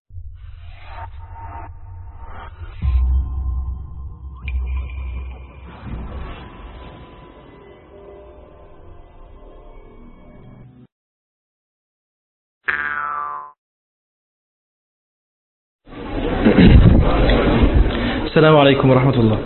السلام عليكم ورحمة الله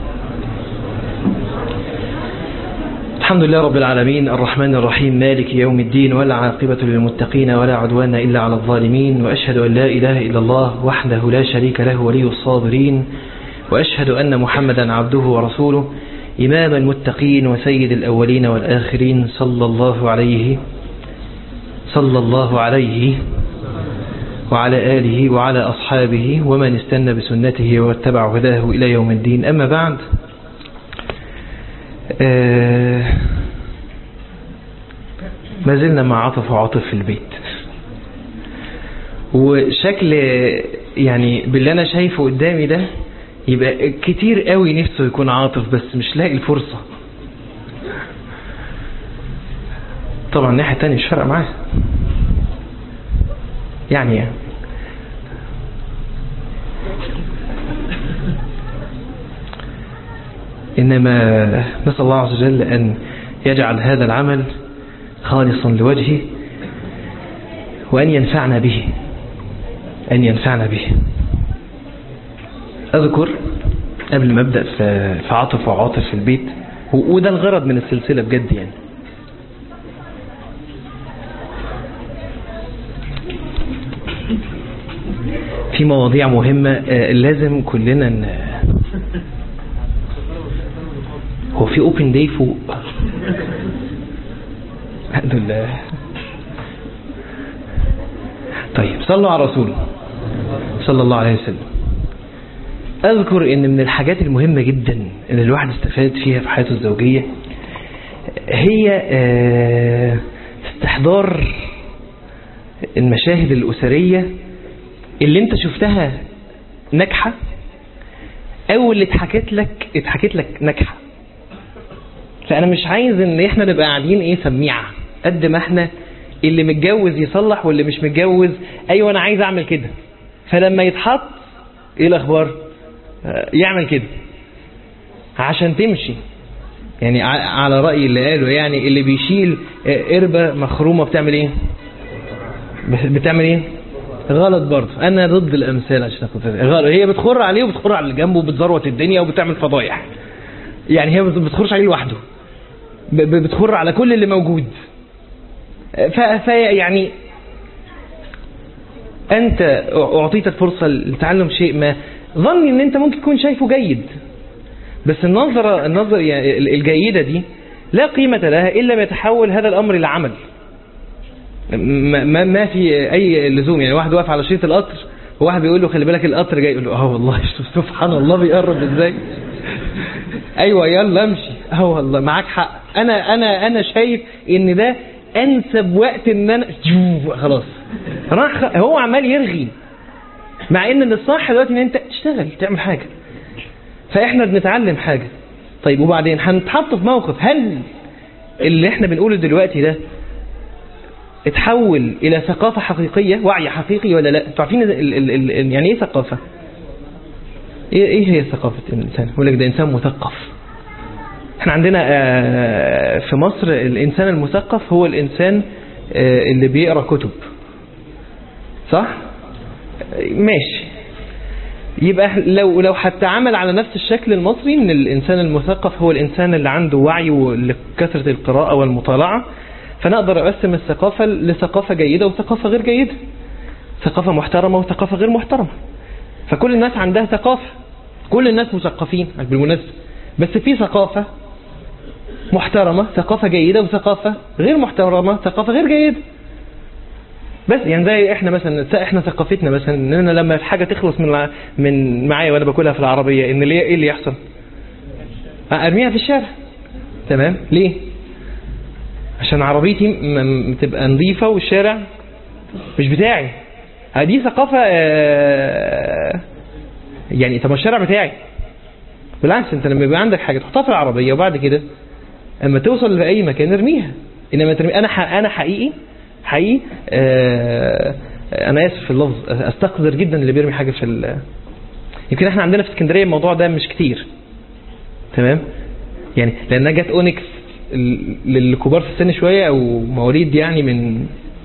الحمد لله رب العالمين الرحمن الرحيم مالك يوم الدين ولا عاقبة للمتقين ولا عدوان إلا على الظالمين وأشهد أن لا إله إلا الله وحده لا شريك له ولي الصابرين وأشهد أن محمدا عبده ورسوله إمام المتقين وسيد الأولين والآخرين صلى الله عليه صلى الله عليه وعلى آله وعلى أصحابه ومن استنى بسنته واتبع هداه إلى يوم الدين أما بعد آه ما زلنا مع عطف وعاطف في البيت وشكل يعني باللي أنا شايفه قدامي ده يبقى كتير قوي نفسه يكون عاطف بس مش لاقي الفرصة طبعا الناحية التانية مش فارقة معاه يعني إنما نسأل الله عز وجل أن يجعل هذا العمل خالصا لوجهه وأن ينفعنا به أن ينفعنا به أذكر قبل ما أبدأ في عاطف وعاطف في البيت وده الغرض من السلسلة بجد يعني في مواضيع مهمة لازم كلنا ن... هو في اوبن داي فوق الحمد لله طيب صلوا على رسول صلى الله عليه وسلم اذكر ان من الحاجات المهمة جدا ان الواحد استفاد فيها في حياته الزوجية هي استحضار المشاهد الأسرية اللي انت شفتها ناجحة او اللي اتحكت لك اتحكت لك ناجحة فانا مش عايز ان احنا نبقى قاعدين ايه سميعة قد ما احنا اللي متجوز يصلح واللي مش متجوز ايوه انا عايز اعمل كده فلما يتحط ايه الاخبار يعمل كده عشان تمشي يعني على رأي اللي قاله يعني اللي بيشيل قربة مخرومة بتعمل ايه بتعمل ايه غلط برضه انا ضد الامثال عشان غلط هي بتخر عليه وبتخر على اللي جنبه وبتزروت الدنيا وبتعمل فضايح يعني هي بتخرش عليه لوحده بتخر على كل اللي موجود ف يعني انت اعطيتك فرصه لتعلم شيء ما ظني ان انت ممكن تكون شايفه جيد بس النظره النظره يعني الجيده دي لا قيمه لها الا ما يتحول هذا الامر الى عمل ما ما في اي لزوم يعني واحد واقف على شريط القطر وواحد بيقول له خلي بالك القطر جاي يقول له اه والله سبحان الله بيقرب ازاي ايوه يلا امشي اه والله معاك حق انا انا انا شايف ان ده انسب وقت ان انا خلاص راح هو عمال يرغي مع ان الصح دلوقتي ان انت تشتغل تعمل حاجه فاحنا بنتعلم حاجه طيب وبعدين هنتحط في موقف هل اللي احنا بنقوله دلوقتي ده اتحول الى ثقافة حقيقية وعي حقيقي ولا لا انتوا عارفين ال ال ال يعني ايه ثقافة ايه, ايه هي ثقافة الانسان يقول لك ده انسان مثقف احنا عندنا في مصر الانسان المثقف هو الانسان اللي بيقرأ كتب صح ماشي يبقى لو لو هتعامل على نفس الشكل المصري ان الانسان المثقف هو الانسان اللي عنده وعي لكثرة القراءة والمطالعة فانا اقدر اقسم الثقافة لثقافة جيدة وثقافة غير جيدة ثقافة محترمة وثقافة غير محترمة فكل الناس عندها ثقافة كل الناس مثقفين بالمناسبة بس في ثقافة محترمة ثقافة جيدة وثقافة غير محترمة ثقافة غير جيدة بس يعني زي احنا مثلا احنا ثقافتنا مثلا اننا لما الحاجة تخلص من من معايا وانا باكلها في العربية ان ايه اللي يحصل ارميها في الشارع تمام ليه عشان عربيتي تبقى نظيفة والشارع مش بتاعي دي ثقافة يعني طب الشارع بتاعي بالعكس انت لما يبقى عندك حاجة تحطها في العربية وبعد كده اما توصل لأي مكان ارميها انما ترمي انا انا حقيقي حقيقي انا اسف في اللفظ استقذر جدا اللي بيرمي حاجه في ال... يمكن احنا عندنا في اسكندريه الموضوع ده مش كتير تمام يعني لانها جت اونكس ال- للكبار في السن شويه او مواليد يعني من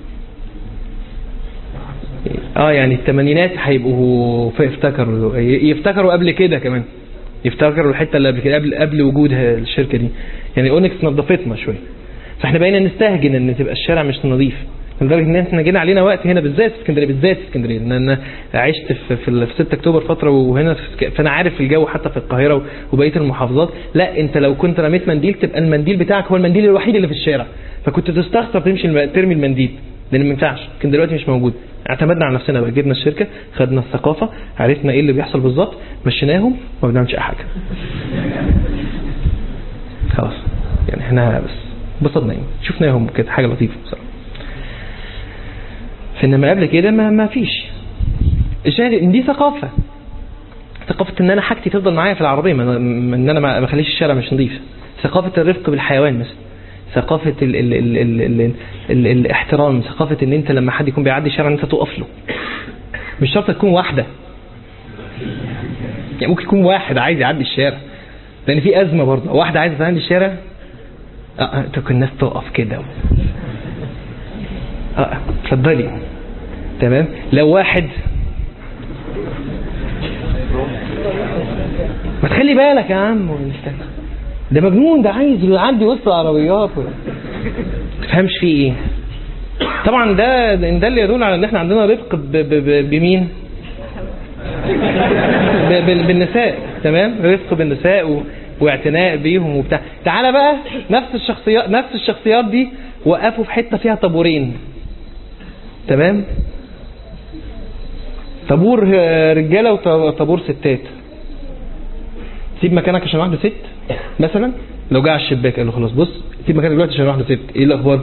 اه يعني الثمانينات هيبقوا ف- يفتكروا ي- يفتكروا قبل كده كمان يفتكروا الحته اللي قبل كده قبل قبل وجود الشركه دي يعني اونكس نظفتنا شويه فاحنا بقينا نستهجن ان تبقى الشارع مش نظيف لدرجه ان احنا جينا علينا وقت هنا بالذات في اسكندريه بالذات في اسكندريه لان انا عشت في في, ال- في 6 اكتوبر فتره وهنا في اسك- فانا عارف الجو حتى في القاهره وبقيه المحافظات لا انت لو كنت رميت منديل تبقى المنديل بتاعك هو المنديل الوحيد اللي في الشارع فكنت تستخسر تمشي الم- ترمي المنديل لان ما ينفعش لكن دلوقتي مش موجود اعتمدنا على نفسنا بقى جبنا الشركه خدنا الثقافه عرفنا ايه اللي بيحصل بالظبط مشيناهم ما بنعملش اي حاجه خلاص يعني احنا بس انبسطنا يعني شفناهم كانت حاجه لطيفه بصراحه انما قبل كده ما ما فيش الشاهد ان دي ثقافه ثقافه ان انا حاجتي تفضل معايا في العربيه ما ما- ان انا ما ما اخليش الشارع مش نظيف ثقافه الرفق بالحيوان مثلا ثقافة ال ال ال ال ال ال ال الاحترام ثقافة ان انت لما حد يكون بيعدي الشارع انت تقف له مش شرط تكون واحدة يعني ممكن يكون واحد عايز يعدي الشارع لان في ازمة برضه واحدة عايزة تعدي الشارع اه اه تكون الناس تقف كده اه اتفضلي تمام لو واحد ما تخلي بالك يا عم ده مجنون ده عايز يعدي وسط العربيات تفهمش فيه ايه طبعا ده ده اللي يدل على ان احنا عندنا رفق ب- ب- ب- بمين ب- بال- بالنساء تمام رفق بالنساء و... واعتناء بيهم وبتاع تعالى بقى نفس الشخصيات نفس الشخصيات دي وقفوا في حته فيها طابورين تمام طابور آه، رجاله وطابور ستات سيب مكانك عشان واحده ست مثلا لو جه على الشباك قال له خلاص بص سيب مكانك دلوقتي عشان واحده ست ايه الاخبار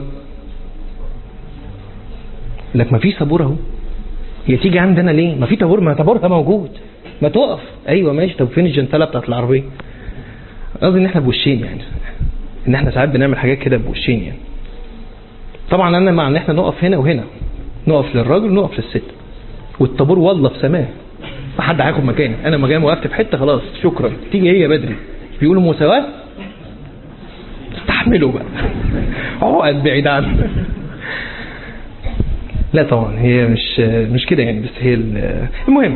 لك ما في طابور اهو هي تيجي عندنا ليه ما في طابور ما طابورها موجود ما تقف ايوه ماشي طب فين الجنتله بتاعت العربيه قصدي ان احنا بوشين يعني ان احنا ساعات بنعمل حاجات كده بوشين يعني طبعا انا مع ان احنا نقف هنا وهنا نقف للراجل ونقف للست والطابور والله في سماه ما حد هياخد مكاني انا مكاني وقفت في حته خلاص شكرا تيجي هي بدري بيقولوا مساواه استحملوا بقى اقعد بعيد عنه لا طبعا هي مش مش كده يعني بس هي ال- المهم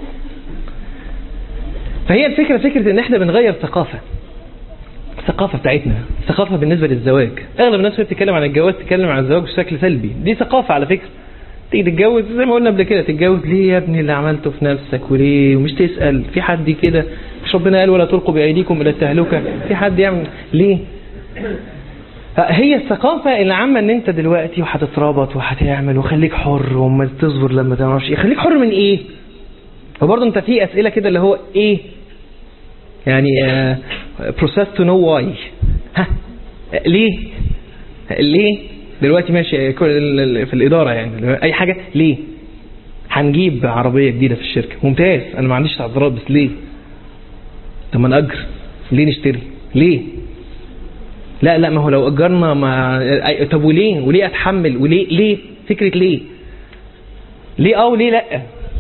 فهي الفكره فكره ان احنا بنغير ثقافه الثقافة بتاعتنا الثقافة بالنسبة للزواج أغلب الناس وهي بتتكلم عن الجواز تتكلم عن الزواج بشكل سلبي دي ثقافة على فكرة تيجي تتجوز زي ما قلنا قبل كده تتجوز ليه يا ابني اللي عملته في نفسك وليه ومش تسأل في حد كده مش ربنا قال ولا تلقوا بأيديكم إلى التهلكة في حد يعمل ليه هي الثقافة اللي عامة ان انت دلوقتي وهتتربط وهتعمل وخليك حر وما تصبر لما تعرفش ايه خليك حر من ايه وبرضه انت في اسئلة كده اللي هو ايه يعني بروسيس تو نو واي ها ليه ليه دلوقتي ماشي كل- في الاداره يعني اي حاجه ليه هنجيب عربيه جديده في الشركه ممتاز انا ما عنديش اعتراض بس ليه طب ما نأجر ليه نشتري ليه لا لا ما هو لو اجرنا ما أي- طب وليه وليه اتحمل وليه ليه فكره ليه ليه اه وليه لا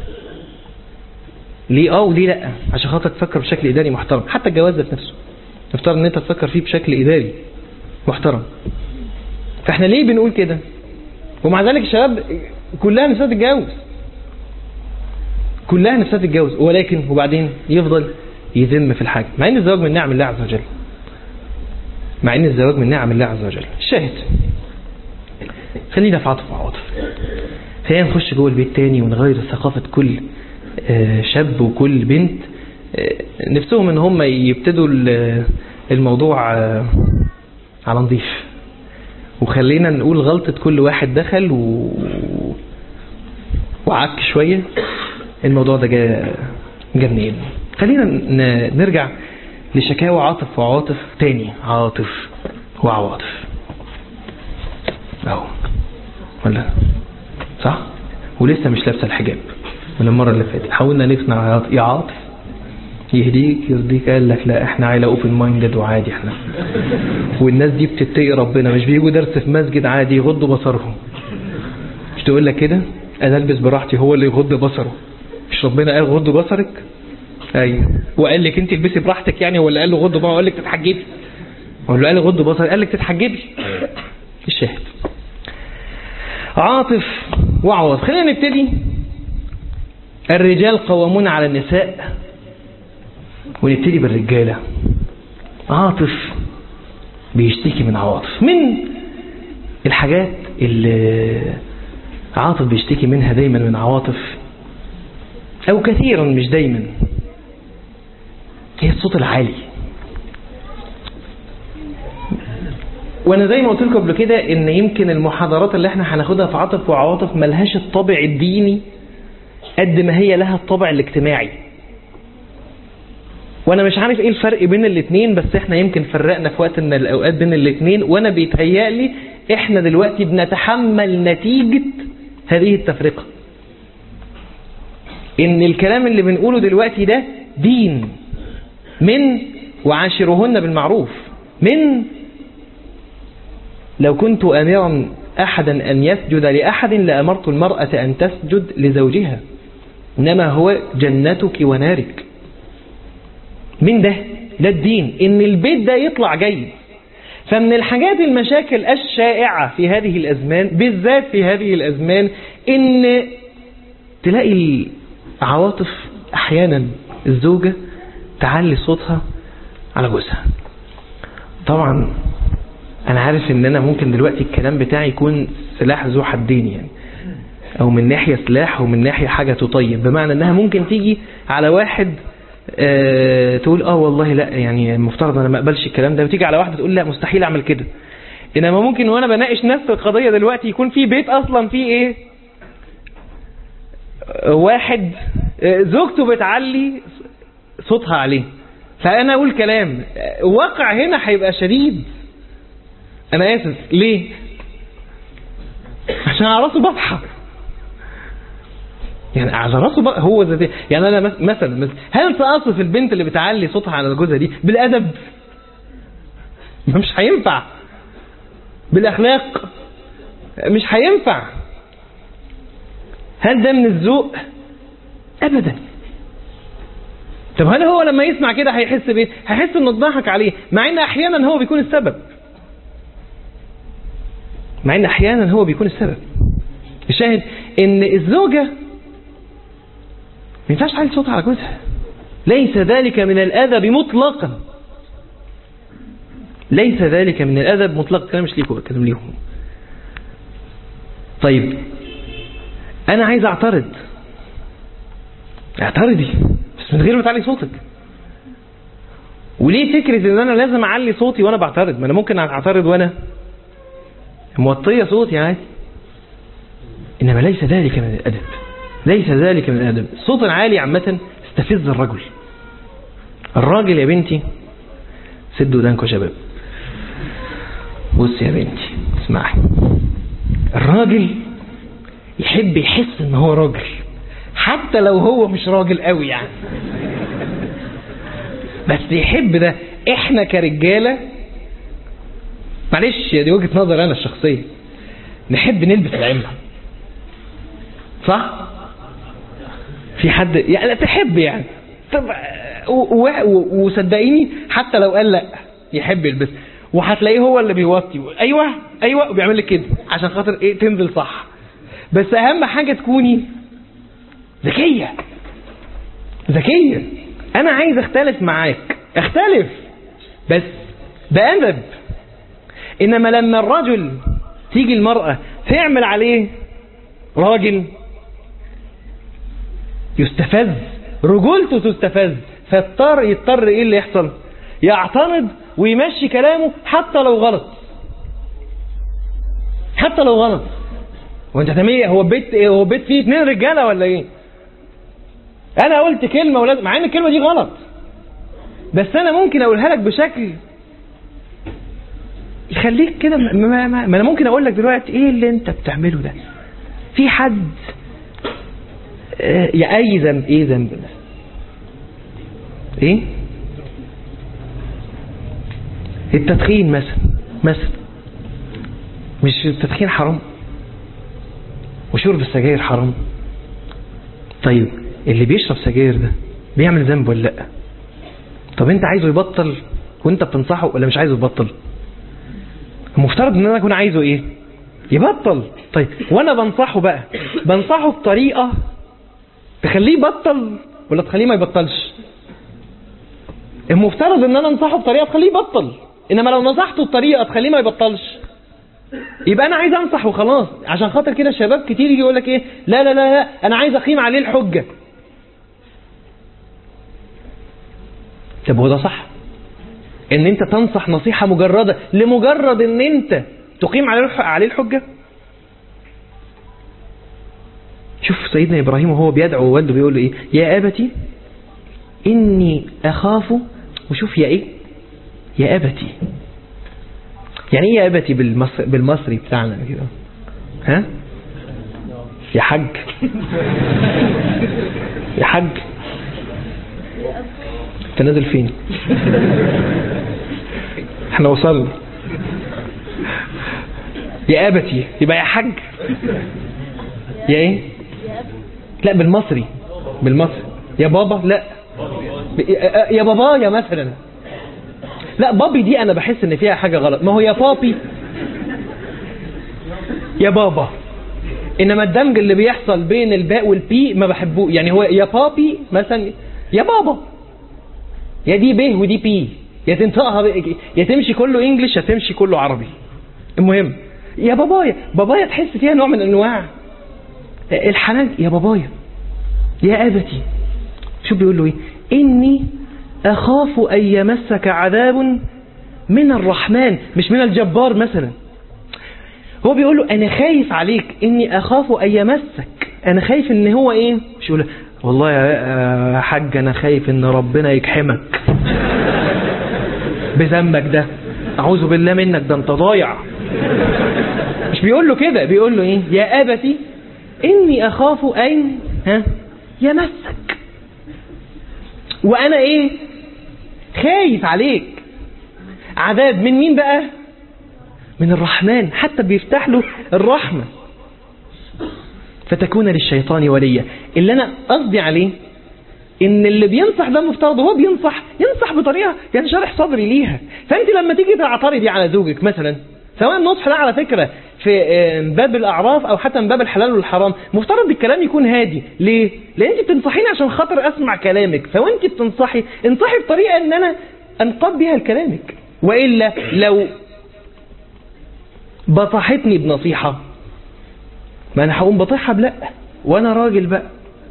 ليه اه وليه لا عشان خاطر تفكر بشكل اداري محترم حتى الجواز ذات نفسه نفترض ان انت تفكر فيه بشكل اداري محترم فاحنا ليه بنقول كده ومع ذلك الشباب كلها نفسها تتجوز كلها نفسها تتجوز ولكن وبعدين يفضل يذم في الحاجة مع ان الزواج من نعم الله عز وجل مع ان الزواج من نعم الله عز وجل الشاهد خلينا في عاطف وعواطف خلينا نخش جوه البيت تاني ونغير ثقافة كل آه، شاب وكل بنت آه، نفسهم ان هم يبتدوا ال- الموضوع آه، على نظيف وخلينا نقول غلطة كل واحد دخل و... وعك شوية الموضوع ده جا جا منين خلينا ن... نرجع لشكاوى عاطف وعواطف تاني عاطف وعواطف اهو ولا صح ولسه مش لابسه الحجاب من المره اللي فاتت حاولنا نقنع عاطف- يا عاطف يهديك يرضيك قال لك لا احنا عيله اوبن مايندد وعادي احنا والناس دي بتتقي ربنا مش بيجوا درس في مسجد عادي يغضوا بصرهم مش تقول لك كده انا البس براحتي هو اللي يغض بصره مش ربنا قال غض بصرك ايوه وقال لك انت البسي براحتك يعني ولا قال له غض بصرك قال لك تتحجبي ولا قال غض بصرك قال لك تتحجبي الشاهد عاطف وعواطف خلينا نبتدي الرجال قوامون على النساء ونبتدي بالرجاله عاطف بيشتكي من عواطف من الحاجات اللي عاطف بيشتكي منها دايما من عواطف او كثيرا مش دايما هي الصوت العالي وانا زي ما قلت لكم قبل كده ان يمكن المحاضرات اللي احنا هناخدها في عاطف وعواطف ملهاش الطابع الديني قد ما هي لها الطابع الاجتماعي وانا مش عارف ايه الفرق بين الاثنين بس احنا يمكن فرقنا في وقت من الاوقات بين الاثنين وانا بيتهيألي احنا دلوقتي بنتحمل نتيجة هذه التفرقة ان الكلام اللي بنقوله دلوقتي ده دين من وعاشرهن بالمعروف من لو كنت امرا احدا ان يسجد لاحد لامرت المرأة ان تسجد لزوجها انما هو جنتك ونارك من ده ده الدين ان البيت ده يطلع جيد فمن الحاجات المشاكل الشائعة في هذه الأزمان بالذات في هذه الأزمان ان تلاقي العواطف أحيانا الزوجة تعلي صوتها على جوزها طبعا أنا عارف ان أنا ممكن دلوقتي الكلام بتاعي يكون سلاح ذو حدين يعني أو من ناحية سلاح ومن ناحية حاجة تطيب بمعنى أنها ممكن تيجي على واحد أه تقول اه والله لا يعني المفترض انا ما اقبلش الكلام ده وتيجي على واحده تقول لا مستحيل اعمل كده انما ممكن وانا بناقش نفس القضيه دلوقتي يكون في بيت اصلا فيه ايه واحد زوجته بتعلي صوتها عليه فانا اقول كلام واقع هنا هيبقى شديد انا اسف ليه عشان على راسه بضحك يعني على راسه بقى هو ذاتي يعني انا مثلا هل ساصف البنت اللي بتعلي صوتها على جوزها دي بالادب ما مش هينفع بالاخلاق مش هينفع هل ده من الذوق ابدا طب هل هو لما يسمع كده هيحس بايه هيحس انه اتضحك عليه مع ان احيانا هو بيكون السبب مع ان احيانا هو بيكون السبب الشاهد ان الزوجه ما ينفعش تعلي صوتها على جوزها ليس ذلك من الأدب مطلقا ليس ذلك من الأدب مطلقا الكلام مش ليكم بتكلم ليهم طيب أنا عايز أعترض اعترضي بس من غير ما تعلي صوتك وليه فكرة ان انا لازم اعلي صوتي وانا بعترض ما انا ممكن اعترض وانا موطية صوتي عادي انما ليس ذلك من الادب ليس ذلك من الادب الصوت العالي عامة استفز الرجل الراجل يا بنتي سدوا ودانكم يا شباب بص يا بنتي اسمعي الراجل يحب يحس ان هو راجل حتى لو هو مش راجل قوي يعني بس يحب ده احنا كرجالة معلش دي وجهة نظر انا الشخصية نحب نلبس العمة صح في حد يعني تحب يعني طب وصدقيني حتى لو قال لا يحب يلبس وهتلاقيه هو اللي بيوطي ايوه ايوه وبيعمل لك كده عشان خاطر ايه تنزل صح بس اهم حاجه تكوني ذكيه ذكيه انا عايز اختلف معاك اختلف بس بأدب انما لما الرجل تيجي المرأة تعمل عليه راجل يستفز رجولته تستفز فاضطر يضطر ايه اللي يحصل يعترض ويمشي كلامه حتى لو غلط حتى لو غلط وانت هتعمل هو بيت هو بيت فيه اتنين رجاله ولا ايه انا قلت كلمه ولازم مع ان الكلمه دي غلط بس انا ممكن اقولها لك بشكل يخليك كده ما, ما, ما انا ممكن اقول لك دلوقتي ايه اللي انت بتعمله ده في حد يا اي ذنب ايه ذنب ده ايه التدخين مثلا مثلا مش التدخين حرام وشرب السجاير حرام طيب اللي بيشرب سجاير ده بيعمل ذنب ولا لا طب انت عايزه يبطل وانت بتنصحه ولا مش عايزه يبطل المفترض ان انا اكون عايزه ايه يبطل طيب وانا بنصحه بقى بنصحه بطريقه تخليه يبطل ولا تخليه ما يبطلش المفترض ان انا انصحه بطريقه تخليه يبطل انما لو نصحته بطريقه تخليه ما يبطلش يبقى انا عايز انصح وخلاص عشان خاطر كده شباب كتير يجي يقول لك ايه لا لا لا لا انا عايز اقيم عليه الحجه طب هو ده صح ان انت تنصح نصيحه مجرده لمجرد ان انت تقيم عليه عليه الحجه شوف سيدنا ابراهيم وهو بيدعو والده بيقول له ايه يا ابتي اني اخاف وشوف يا ايه يا ابتي يعني ايه يا ابتي بالمصري, بالمصري بتاعنا كده ها يا حاج يا حاج انت نازل فين احنا وصلنا يا ابتي يبقى يا حاج يا ايه لا بالمصري بالمصري يا بابا لا يا بابايا مثلا لا بابي دي انا بحس ان فيها حاجة غلط ما هو يا بابي يا بابا انما الدمج اللي بيحصل بين الباء والبي ما بحبوه يعني هو يا بابي مثلا يا بابا يا دي ب ودي بي يا تنطقها يا تمشي كله انجلش يا تمشي كله عربي المهم يا بابايا بابايا تحس فيها نوع من انواع الحنان يا بابايا يا ابتي شو بيقول له ايه اني اخاف ان يمسك عذاب من الرحمن مش من الجبار مثلا هو بيقول له انا خايف عليك اني اخاف ان يمسك انا خايف ان هو ايه مش يقول والله يا حاج انا خايف ان ربنا يجحمك بذنبك ده اعوذ بالله منك ده انت ضايع مش بيقول له كده بيقول له ايه يا ابتي اني اخاف ان ها يمسك وانا ايه خايف عليك عذاب من مين بقى من الرحمن حتى بيفتح له الرحمة فتكون للشيطان وليا اللي انا قصدي عليه ان اللي بينصح ده مفترض هو بينصح ينصح بطريقة ينشرح صدري ليها فانت لما تيجي تعترضي على زوجك مثلا سواء النصح ده على فكرة في باب الأعراف أو حتى من باب الحلال والحرام مفترض الكلام يكون هادي ليه؟ لأن أنت بتنصحيني عشان خاطر أسمع كلامك فوانت بتنصحي انصحي بطريقة أن أنا أنقض بها لكلامك وإلا لو بطحتني بنصيحة ما أنا هقوم بطيحها بلا وأنا راجل بقى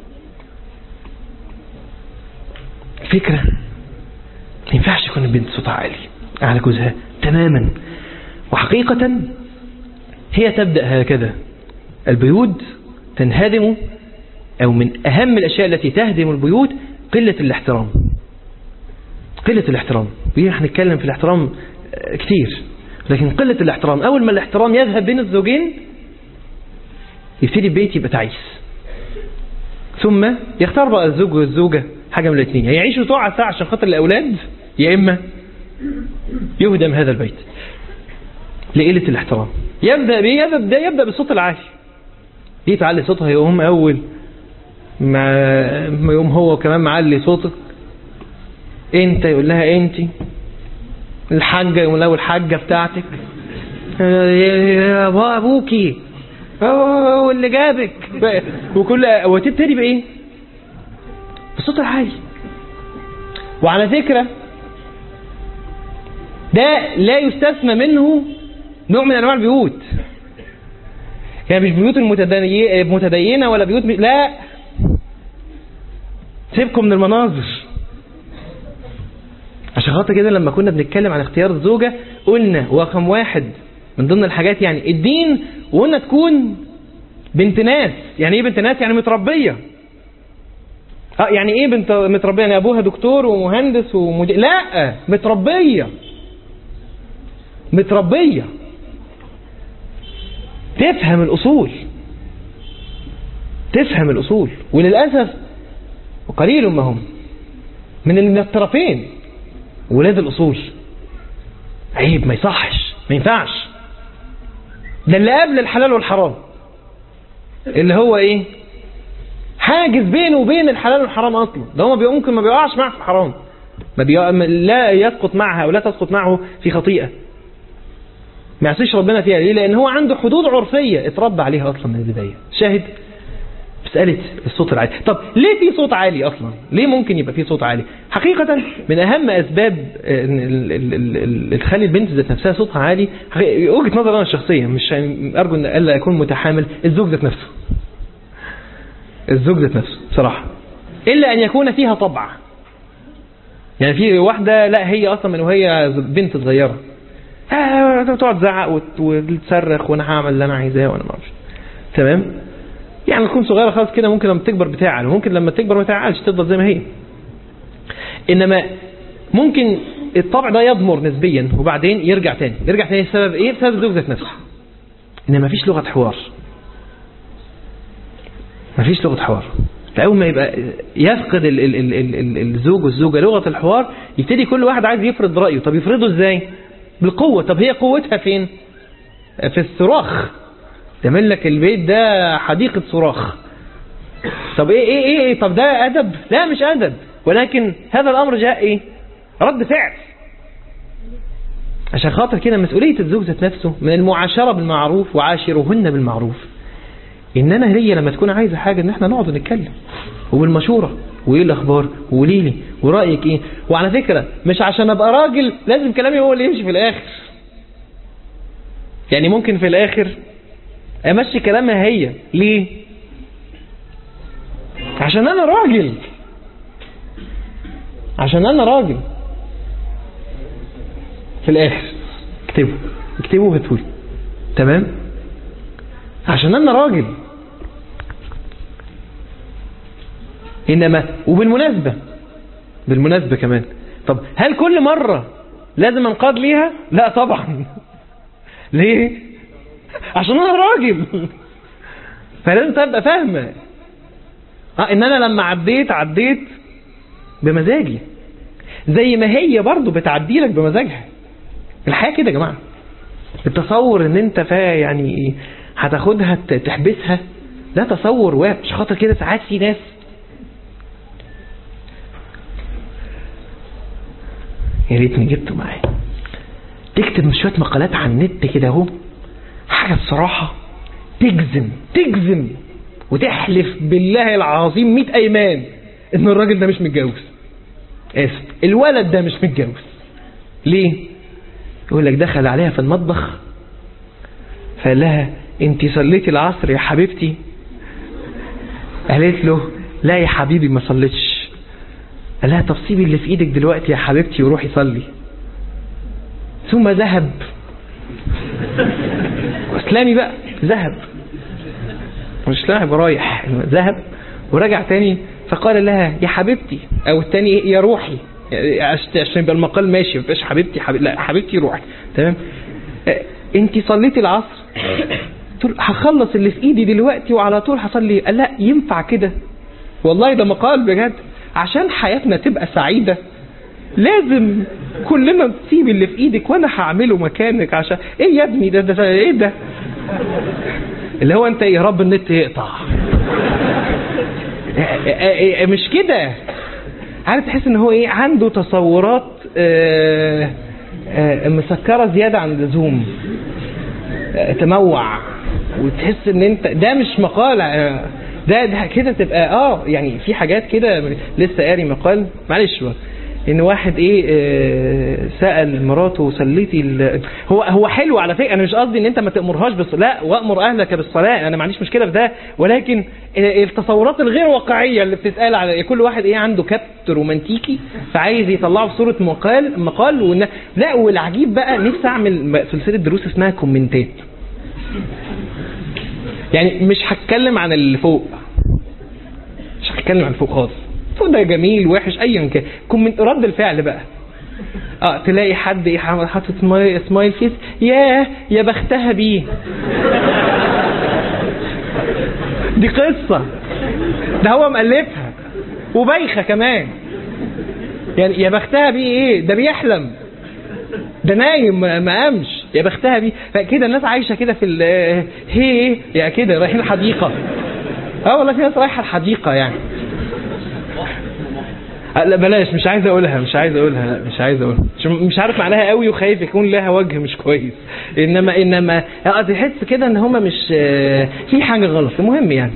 فكرة ما ينفعش يكون البنت صوتها عالي على جوزها تماما وحقيقة هي تبدأ هكذا البيوت تنهدم أو من أهم الأشياء التي تهدم البيوت قلة الاحترام قلة الاحترام هنتكلم في الاحترام كتير لكن قلة الاحترام أول ما الاحترام يذهب بين الزوجين يبتدي البيت يبقى تعيس ثم يختار بقى الزوج والزوجة حاجة من الاثنين يعيشوا طاعة ساعة عشان خاطر الأولاد يا إما يهدم هذا البيت لقلة الاحترام يبدأ بيه يبدأ, يبدأ بالصوت العالي دي تعلي صوتها يقوم أول ما يقوم هو كمان معلي صوتك انت يقول لها انت الحاجة يقول لها الحاجة بتاعتك يا ابوكي هو اللي جابك وكل وتبتدي بايه بالصوت العالي وعلى فكرة ده لا يستثنى منه نوع من انواع البيوت يعني مش بيوت المتدينة ولا بيوت لا سيبكم من المناظر عشان خاطر كده لما كنا بنتكلم عن اختيار الزوجة قلنا رقم واحد من ضمن الحاجات يعني الدين وقلنا تكون بنت ناس يعني ايه بنت ناس يعني متربية اه يعني ايه بنت متربية يعني ابوها دكتور ومهندس ومدير لا متربية متربية تفهم الأصول تفهم الأصول وللأسف وقليل ما هم من الطرفين ولاد الأصول عيب ما يصحش ما ينفعش ده اللي قبل الحلال والحرام اللي هو ايه حاجز بينه وبين الحلال والحرام اصلا ده هو بي- ممكن ما بيقعش معه في الحرام ما بي... لا يسقط معها ولا تسقط معه في خطيئة ما يعصيش ربنا فيها ليه لان هو عنده حدود عرفية اتربى عليها اصلا من البداية شاهد مسألة الصوت العالي طب ليه في صوت عالي أصلا ليه ممكن يبقى في صوت عالي حقيقة من أهم أسباب آه، إن ال- ال- ال- ال- اللي تخلي البنت ذات نفسها صوتها عالي حقيقة- وجهة نظر أنا الشخصية مش أرجو أن ألا أكون متحامل الزوج ذات نفسه الزوج ذات نفسه بصراحة إلا أن يكون فيها طبع يعني في واحدة لا هي أصلا من وهي بنت صغيرة آه، تقعد تزعق وت- وتصرخ وأنا هعمل اللي أنا عايزاه وأنا ما أعرفش تمام يعني تكون صغيرة خالص كده ممكن لما تكبر بتعقل وممكن لما تكبر ما تعقلش تفضل زي ما هي إنما ممكن الطبع ده يضمر نسبيا وبعدين يرجع تاني يرجع تاني السبب إيه؟ بسبب الزوج ذات نفسه إن مفيش لغة حوار مفيش لغة حوار فأول ما يبقى يفقد ال ال ال ال ال الزوج والزوجة لغة الحوار يبتدي كل واحد عايز يفرض رأيه طب يفرضه ازاي بالقوة طب هي قوتها فين في الصراخ تعمل لك البيت ده حديقة صراخ طب ايه ايه ايه, إيه طب ده ادب لا مش ادب ولكن هذا الامر جاء ايه رد فعل عشان خاطر كده مسؤولية الزوج ذات نفسه من المعاشرة بالمعروف وعاشرهن بالمعروف ان انا هي لما تكون عايزة حاجة ان احنا نقعد نتكلم وبالمشورة وايه الاخبار وقولي لي ورأيك ايه وعلى فكرة مش عشان ابقى راجل لازم كلامي هو اللي يمشي في الاخر يعني ممكن في الاخر امشي كلامها هي ليه عشان انا راجل عشان انا راجل في الاخر اكتبوا اكتبوا وهاتولي تمام عشان انا راجل انما وبالمناسبة بالمناسبة كمان طب هل كل مرة لازم انقاد ليها لا طبعا ليه عشان انا راجل فلازم تبقى فاهمة اه ان انا لما عديت عديت بمزاجي زي ما هي برضو بتعدي لك بمزاجها الحياة كده يا جماعة التصور ان انت فا يعني هتاخدها ت- تحبسها ده تصور واحد مش خاطر كده ساعات في ناس يا ريتني جبته معايا تكتب شوية مقالات على النت كده اهو حاجة بصراحة تجزم تجزم وتحلف بالله العظيم مئة أيمان إن الراجل ده مش متجوز آسف الولد ده مش متجوز ليه؟ يقول لك دخل عليها في المطبخ فقال لها انت صليتي العصر يا حبيبتي قالت له لا يا حبيبي ما صليتش قال لها طب سيبي اللي في ايدك دلوقتي يا حبيبتي وروحي صلي ثم ذهب واسلامي بقى ذهب مش لاعب رايح ذهب ورجع تاني فقال لها يا حبيبتي او التاني إيه؟ يا روحي عشان عشان يبقى المقال ماشي ما يبقاش حبيبتي حبيبتي لا حبيبتي روحي تمام انت صليتي العصر قلت له هخلص اللي في ايدي دلوقتي وعلى طول هصلي قال لا ينفع كده والله ده مقال بجد عشان حياتنا تبقى سعيده لازم كلنا نسيب اللي في ايدك وانا هعمله مكانك عشان ايه يا ابني ده ده, ده ايه ده اللي هو انت يا رب النت يقطع مش كده عارف تحس ان هو ايه عنده تصورات آه، آه، مسكرة زيادة عن اللزوم آه، تموع وتحس ان انت ده مش مقال آه، ده ده كده تبقى اه يعني في حاجات كده لسه قاري مقال معلش بقى ان واحد ايه آه، سأل مراته صليتي ال- هو هو حلو على فكره انا مش قصدي ان انت ما تامرهاش بس لا وامر اهلك بالصلاه انا ما عنديش مشكله في ده ولكن آه، التصورات الغير واقعيه اللي بتتقال على كل واحد ايه عنده كبت رومانتيكي فعايز يطلعه في صوره مقال مقال وإن لا والعجيب بقى نفسي اعمل سلسله دروس اسمها كومنتات يعني مش هتكلم عن اللي فوق مش هتكلم عن فوق خالص فوق ده جميل وحش ايا كان كومنت رد الفعل بقى اه تلاقي حد ايه حاطط سمايل سمايل فيس ياه يا بختها بيه دي قصة ده هو مألفها وبايخة كمان يعني يا بختها بيه ايه ده بيحلم ده نايم ما ما قامش يا بختها بيه فكده الناس عايشه كده في ال- هي يا كده رايحين الحديقه اه والله في ناس رايحه الحديقه يعني آه، لا بلاش مش عايز اقولها مش عايز اقولها لا مش عايز اقولها مش, مش عارف معناها قوي وخايف يكون لها وجه مش كويس انما انما اه تحس كده ان هما مش آه، في حاجه غلط المهم يعني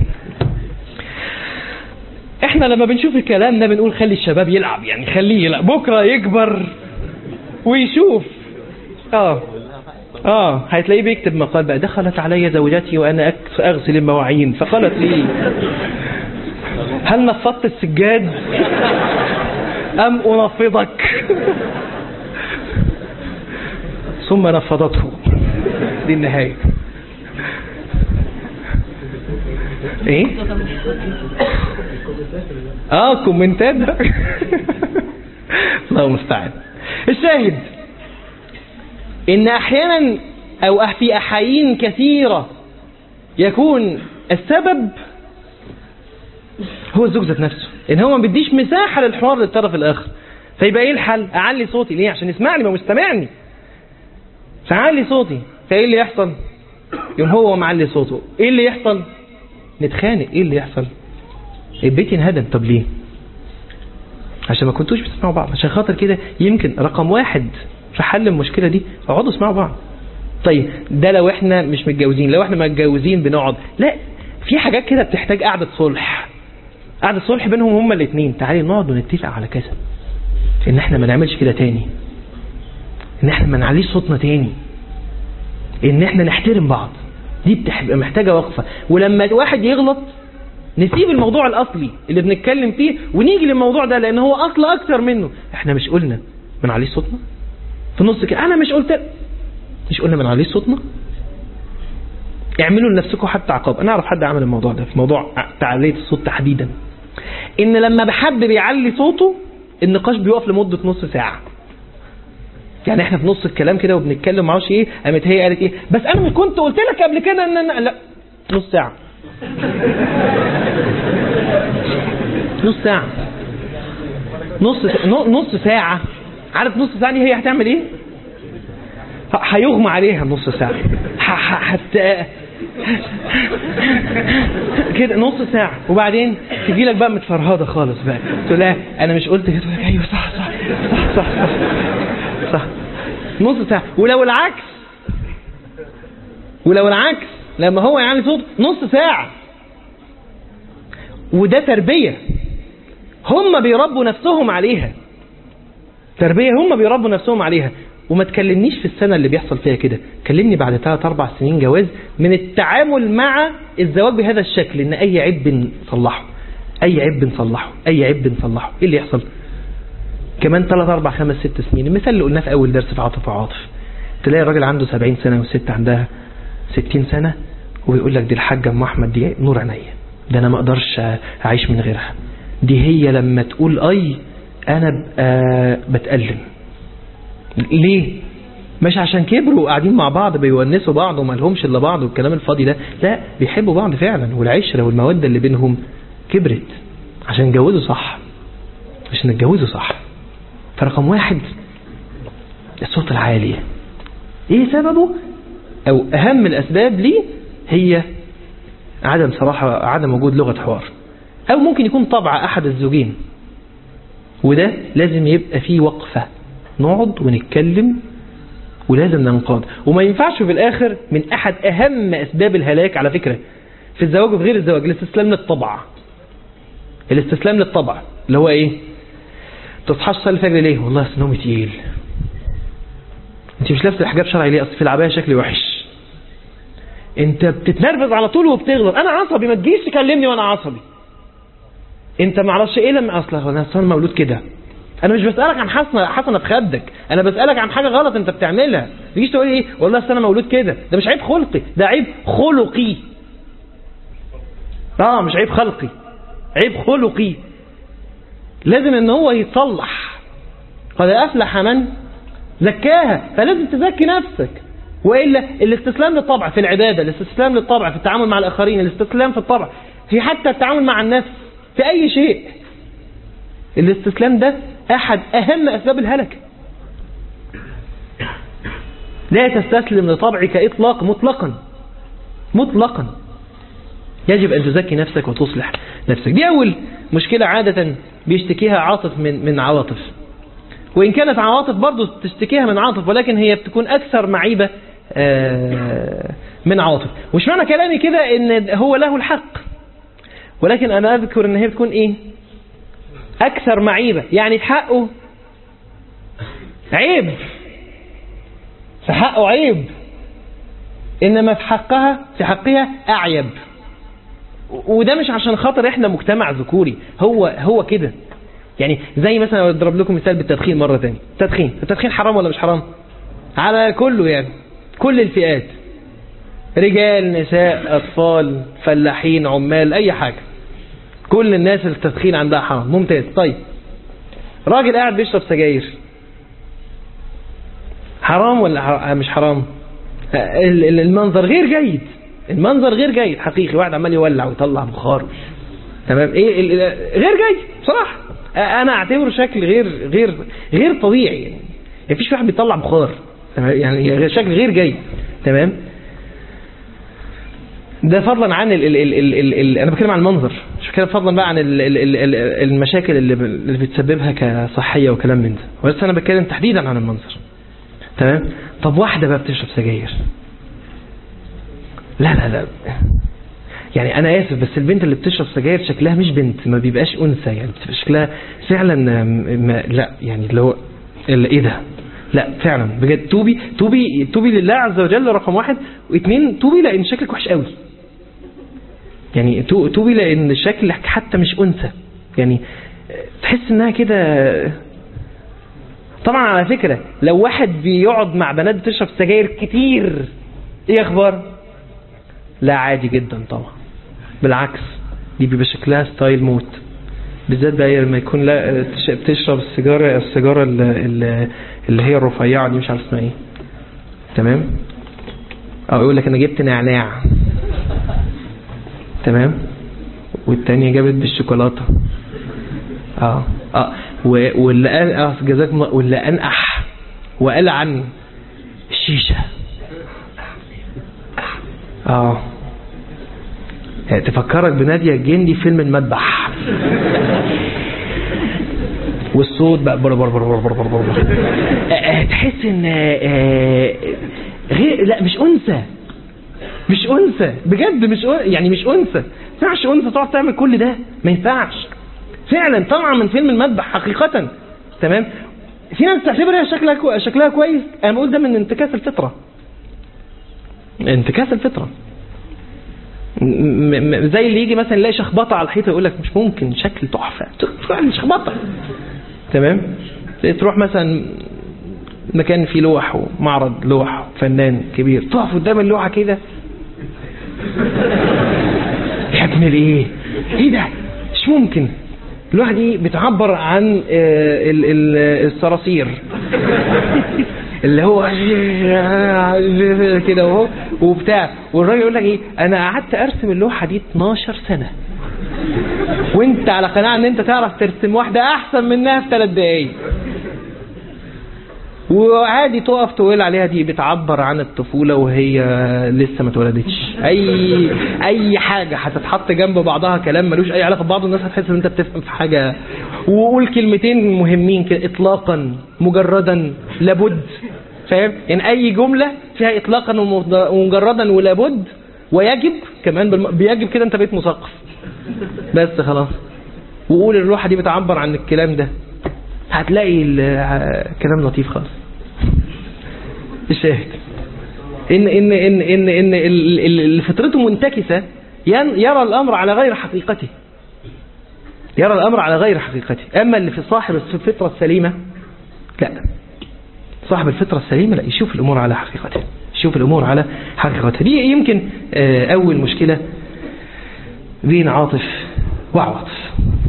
احنا لما بنشوف الكلام ده بنقول خلي الشباب يلعب يعني خليه يلعب بكره يكبر ويشوف اه اه هتلاقيه بيكتب مقال بقى دخلت علي زوجتي وانا أكس- اغسل المواعين فقالت لي هل نفضت السجاد ام انفضك ثم نفضته دي النهايه ايه اه كومنتات بقى. الله المستعان الشاهد ان احيانا او في احايين كثيره يكون السبب هو الزوج ذات نفسه ان هو ما بيديش مساحه للحوار للطرف الاخر فيبقى ايه الحل اعلي صوتي ليه عشان يسمعني ما هو مستمعني فاعلي صوتي فايه اللي يحصل يوم هو معلي صوته ايه اللي يحصل نتخانق ايه اللي يحصل البيت ينهدم طب ليه عشان ما كنتوش بتسمعوا بعض عشان خاطر كده يمكن رقم واحد في حل المشكله دي اقعدوا اسمعوا بعض طيب ده لو احنا مش متجوزين لو احنا متجوزين بنقعد لا في حاجات كده بتحتاج قعده صلح قعده صلح بينهم هما الاثنين تعالي نقعد ونتفق على كذا ان احنا ما نعملش كده تاني ان احنا ما نعليش صوتنا تاني ان احنا نحترم بعض دي بتبقى محتاجه وقفه ولما الواحد يغلط نسيب الموضوع الاصلي اللي بنتكلم فيه ونيجي للموضوع ده لان هو اصل اكتر منه احنا مش قلنا ما نعليش صوتنا في النص كده انا مش قلت مش قلنا ما نعليش صوتنا اعملوا لنفسكم حتى عقاب انا اعرف حد عمل الموضوع ده في موضوع تعلية الصوت تحديدا ان لما حد بيعلي صوته النقاش بيقف لمدة نص ساعة يعني احنا في نص الكلام كده وبنتكلم معرفش ايه قامت هي قالت ايه بس انا مش كنت قلت لك قبل كده ان انا لا نص ساعة نص ساعة نص نص ساعة عارف نص ساعة دي هي هتعمل ايه؟ ه- هيغمى عليها نص ساعة ح- ح- حت كده نص ساعة وبعدين تجي لك بقى متفرهدة خالص بقى تقول لها انا مش قلت كده تقول لك ايوه صح صح صح صح صح, صح. نص ساعة ولو العكس ولو العكس لما هو يعني صوت نص ساعة وده تربية هم بيربوا نفسهم عليها تربية هم بيربوا نفسهم عليها وما تكلمنيش في السنة اللي بيحصل فيها كده كلمني بعد ثلاث أربع سنين جواز من التعامل مع الزواج بهذا الشكل إن أي عيب بنصلحه أي عيب بنصلحه أي عيب بنصلحه إيه اللي يحصل كمان ثلاث أربع خمس ست سنين المثال اللي قلناه في أول درس في عاطف وعاطف تلاقي الراجل عنده 70 سنة والست عندها 60 سنة ويقول لك دي الحاجة أم أحمد دي نور عينيا ده أنا ما أقدرش أعيش من غيرها دي هي لما تقول أي أنا بقى بتألم ليه؟ مش عشان كبروا وقاعدين مع بعض بيونسوا بعض وما لهمش الا بعض والكلام الفاضي ده لا بيحبوا بعض فعلا والعشره والموده اللي بينهم كبرت عشان يتجوزوا صح عشان يتجوزوا صح فرقم واحد الصوت العالي ايه سببه او اهم الاسباب ليه هي عدم صراحه عدم وجود لغه حوار او ممكن يكون طبع احد الزوجين وده لازم يبقى فيه وقفه نقعد ونتكلم ولازم ننقاد وما ينفعش في الآخر من أحد أهم أسباب الهلاك على فكرة في الزواج وفي غير الزواج الاستسلام للطبع الاستسلام للطبع اللي هو ايه تصحاش تصلي الفجر ليه والله اصل نومي تقيل انت مش لابسه حجاب شرعي ليه اصل في العبايه شكلي وحش انت بتتنرفز على طول وبتغلط انا عصبي ما تجيش تكلمني وانا عصبي انت ما اعرفش ايه لما اصلا انا اصلا مولود كده انا مش بسالك عن حسنه حسنه في خدك انا بسالك عن حاجه غلط انت بتعملها ما تجيش تقول ايه والله اصل انا مولود كده ده مش عيب خلقي ده عيب خلقي اه مش عيب خلقي عيب خلقي لازم ان هو يتصلح قد افلح من زكاها فلازم تزكي نفسك والا الاستسلام للطبع في العباده الاستسلام للطبع في التعامل مع الاخرين الاستسلام في الطبع في حتى التعامل مع النفس في اي شيء الاستسلام ده احد اهم اسباب الهلكه لا تستسلم لطبعك اطلاق مطلقا مطلقا يجب أن تزكي نفسك وتصلح نفسك دي أول مشكلة عادة بيشتكيها عاطف من من عواطف وإن كانت عواطف برضو تشتكيها من عاطف ولكن هي بتكون أكثر معيبة آه، من عاطف وش معنى كلامي كده ان هو له الحق ولكن أنا أذكر ان هي بتكون إيه أكثر معيبة يعني في حقه عيب في حقه عيب إنما في حقها في حقها أعيب وده مش عشان خاطر احنا مجتمع ذكوري هو هو كده يعني زي مثلا اضرب لكم مثال بالتدخين مرة تاني تدخين التدخين حرام ولا مش حرام على كله يعني كل الفئات رجال نساء أطفال فلاحين عمال أي حاجة كل الناس التدخين عندها حرام ممتاز طيب راجل قاعد بيشرب سجاير حرام ولا مش حرام المنظر غير جيد المنظر غير جيد حقيقي واحد عمال يولع ويطلع بخار تمام ايه غير جيد بصراحه انا اعتبره شكل غير غير غير طبيعي يعني مفيش واحد بيطلع بخار يعني شكل غير جيد تمام ده فضلا عن ال ال ال ال ال ال انا بتكلم عن المنظر مش بتكلم فضلا بقى عن ال ال ال ال المشاكل اللي, اللي بتسببها كصحيه وكلام من ده بس انا بتكلم تحديدا عن المنظر تمام طب واحده بقى بتشرب سجاير لا لا لا يعني انا اسف بس البنت اللي بتشرب سجاير شكلها مش بنت ما بيبقاش انثى يعني بتبقى شكلها فعلا ما لا يعني اللي هو ايه ده لا فعلا بجد توبي توبي توبي لله عز وجل رقم واحد واثنين توبي لان شكلك وحش قوي يعني توبي لان شكلك حتى مش انثى يعني تحس انها كده طبعا على فكرة لو واحد بيقعد مع بنات بتشرب سجاير كتير ايه اخبار لا عادي جدا طبعا بالعكس دي بيبقى شكلها ستايل موت بالذات بقى لما يكون لا بتشرب السيجاره السيجاره اللي, اللي هي الرفيعه دي مش عارف اسمها ايه تمام او يقول لك انا جبت نعناع تمام والتانية جابت بالشوكولاته اه اه واللي قال اه جزاكم الله واللي انقح وقال عن الشيشه اه تفكرك بنادية الجندي فيلم المذبح والصوت بقى بر بر بر بر بر بر بر. تحس ان غير لا مش انثى مش انثى بجد مش يعني مش انثى ما ينفعش انثى تقعد تعمل كل ده ما ينفعش فعلا طبعا من فيلم المذبح حقيقة تمام في ناس تعتبرها شكلها كو... شكلها كويس انا بقول ده من انتكاس الفطره انتكاس الفطره زي اللي يجي مثلا يلاقي شخبطه على الحيطه يقول لك مش ممكن شكل تحفه فعلا شخبطه تمام تروح مثلا مكان فيه لوح ومعرض لوح فنان كبير تقف قدام اللوحه كده يا ابن الايه ايه ده مش ممكن اللوحه دي بتعبر عن الصراصير اللي هو كده اهو وبتاع والراجل يقول لك ايه انا قعدت ارسم اللوحه دي 12 سنه وانت على قناعه ان انت تعرف ترسم واحده احسن منها في ثلاث دقايق وعادي تقف تقول عليها دي بتعبر عن الطفولة وهي لسه ما اتولدتش اي اي حاجة هتتحط جنب بعضها كلام ملوش اي علاقة ببعض الناس هتحس ان انت بتفهم في حاجة وقول كلمتين مهمين كده اطلاقا مجردا لابد فاهم يعني اي جملة فيها اطلاقا ومجردا ولابد ويجب كمان بالم... بيجب كده انت بقيت مثقف بس خلاص وقول اللوحة دي بتعبر عن الكلام ده هتلاقي كلام لطيف خالص الشاهد ان ان ان ان ان اللي فطرته منتكسه يرى الامر على غير حقيقته يرى الامر على غير حقيقته اما اللي في صاحب الفطره السليمه لا صاحب الفطره السليمه لا يشوف الامور على حقيقته يشوف الامور على حقيقتها دي يمكن اول مشكله بين عاطف وعواطف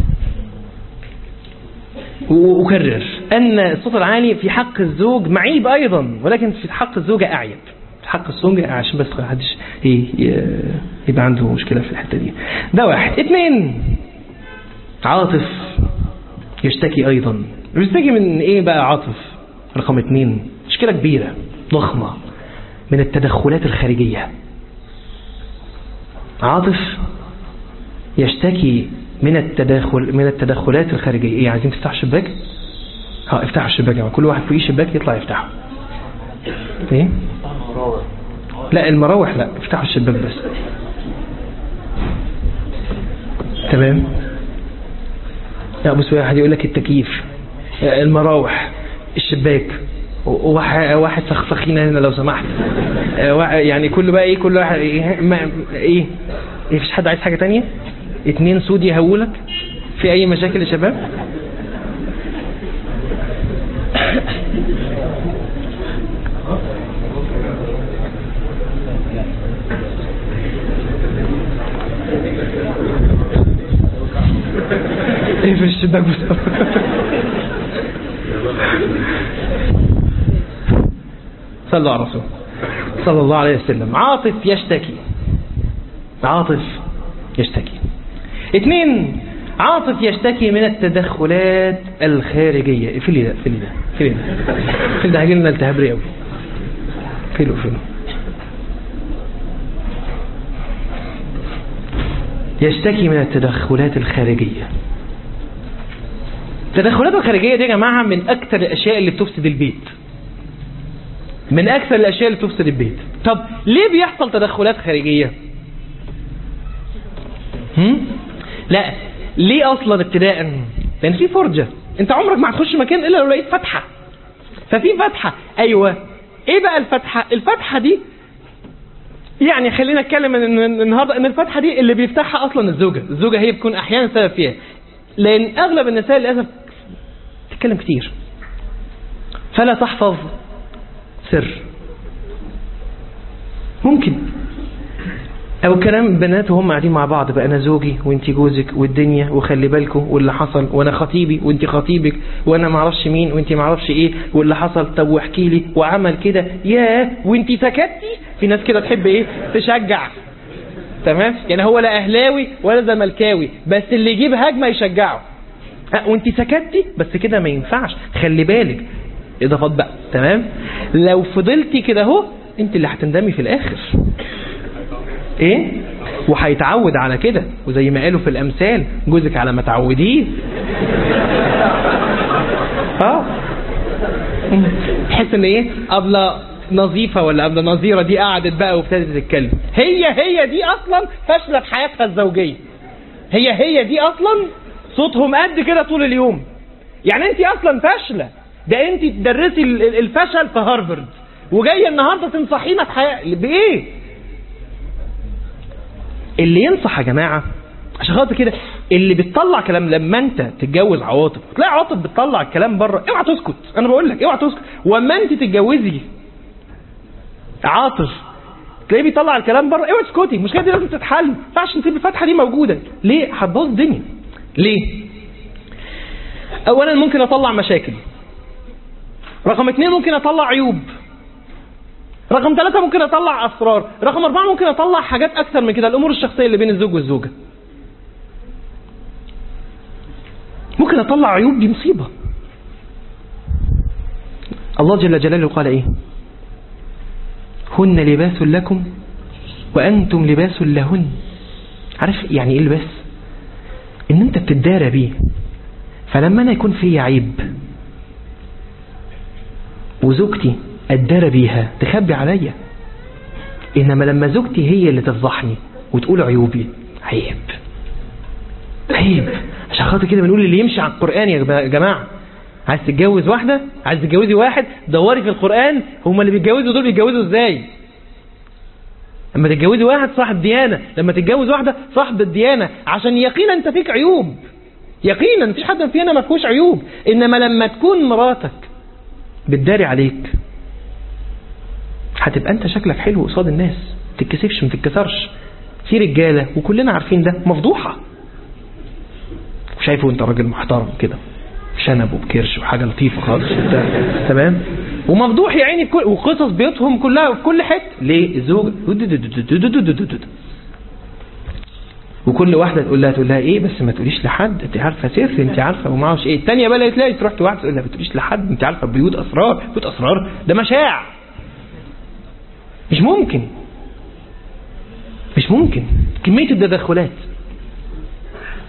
وأكرر أن الصوت العالي في حق الزوج معيب أيضا ولكن في حق الزوجة أعيب في حق الزوجة عشان بس ما حدش يبقى عنده مشكلة في الحتة دي ده واحد اثنين عاطف يشتكي أيضا يشتكي من إيه بقى عاطف رقم اثنين مشكلة كبيرة ضخمة من التدخلات الخارجية عاطف يشتكي من التداخل من التدخلات الخارجية ايه عايزين تفتحوا الشباك ها افتحوا الشباك يعني كل واحد فيه شباك يطلع يفتحه ايه لا المراوح لا افتحوا الشباك بس تمام لا بص واحد يقول لك التكييف المراوح الشباك واحد واحد سخسخين هنا لو سمحت يعني كل بقى ايه كل واحد ايه ما ايه مفيش حد عايز حاجه تانية اتنين سود يهولك في اي مشاكل يا شباب ايه في الشباك بس صلوا على الرسول صلى الله عليه وسلم عاطف يشتكي عاطف يشتكي اثنين عاطف يشتكي من التدخلات الخارجية في لي ده في لي ده في لي ده في ده هجي لنا التهاب رئوي فيلو فيلو يشتكي من التدخلات الخارجية التدخلات الخارجية دي يا جماعة من أكثر الأشياء اللي بتفسد البيت من أكثر الأشياء اللي بتفسد البيت طب ليه بيحصل تدخلات خارجية هم؟ لا ليه أصلا ابتداء لأن في فرجة أنت عمرك ما هتخش مكان إلا لو لقيت فتحة ففي فتحة أيوة إيه بقى الفتحة الفتحة دي يعني خلينا نتكلم ان النهارده ان الفتحه دي اللي بيفتحها اصلا الزوجه، الزوجه هي بتكون احيانا سبب فيها. لان اغلب النساء للاسف تتكلم كتير. فلا تحفظ سر. ممكن او كلام بنات وهم قاعدين مع بعض بقى انا زوجي وانت جوزك والدنيا وخلي بالكم واللي حصل وانا خطيبي وانت خطيبك وانا ما اعرفش مين وانت ما اعرفش ايه واللي حصل طب واحكي لي وعمل كده ياه وانت سكتي في ناس كده تحب ايه تشجع تمام يعني هو لا اهلاوي ولا زملكاوي بس اللي يجيب هجمه يشجعه أه وانت سكتي بس كده ما ينفعش خلي بالك اضافات بقى تمام لو فضلتي كده اهو انت اللي هتندمي في الاخر ايه وهيتعود على كده وزي ما قالوا في الامثال جوزك على ما تعوديه اه تحس ان ايه ابله نظيفه ولا ابله نظيره دي قعدت بقى وابتدت تتكلم هي هي دي اصلا فاشله في حياتها الزوجيه هي هي دي اصلا صوتهم قد كده طول اليوم يعني انت اصلا فاشله ده انت تدرسي الفشل في هارفرد وجايه النهارده تنصحينا في حياه بايه اللي ينصح يا جماعه عشان خاطر كده اللي بتطلع كلام لما انت تتجوز عواطف تلاقي عواطف بتطلع الكلام بره اوعى تسكت انا بقول لك اوعى تسكت واما انت تتجوزي عاطف تلاقيه بيطلع الكلام بره اوعى تسكتي المشكله دي لازم تتحل ما ينفعش نسيب الفتحه دي موجوده ليه هتبوظ الدنيا ليه اولا ممكن اطلع مشاكل رقم اثنين ممكن اطلع عيوب رقم ثلاثة ممكن أطلع أسرار رقم أربعة ممكن أطلع حاجات أكثر من كده الأمور الشخصية اللي بين الزوج والزوجة ممكن أطلع عيوب دي مصيبة الله جل جلاله قال إيه هن لباس لكم وأنتم لباس لهن عارف يعني إيه لباس إن أنت بتدارى بيه فلما أنا يكون في عيب وزوجتي أدار بيها تخبي عليا إنما لما زوجتي هي اللي تفضحني وتقول عيوبي عيب عيب عشان خاطر كده بنقول اللي يمشي على القرآن يا جماعة عايز تتجوز واحدة عايز تتجوزي واحد دوري في القرآن هما اللي بيتجوزوا دول بيتجوزوا ازاي لما تتجوزي واحد صاحب ديانة لما تتجوز واحدة صاحب الديانة عشان يقينا انت فيك عيوب يقينا مفيش حد فينا ما فيهوش عيوب انما لما تكون مراتك بتداري عليك هتبقى انت شكلك حلو قصاد الناس ما تتكسفش ما تتكسرش في رجاله وكلنا عارفين ده مفضوحه وشايفه انت راجل محترم كده شنب وبكرش وحاجه لطيفه خالص تمام ومفضوح يا عيني في كل وقصص بيوتهم كلها في كل حته ليه الزوج وكل واحده تقول لها تقول لها ايه بس ما تقوليش لحد انت عارفه سر انت عارفه وما اعرفش ايه الثانيه بقى تلاقي تروح واحده تقول لها ما تقوليش لحد انت عارفه بيوت اسرار بيوت اسرار ده مشاع مش ممكن مش ممكن كمية التدخلات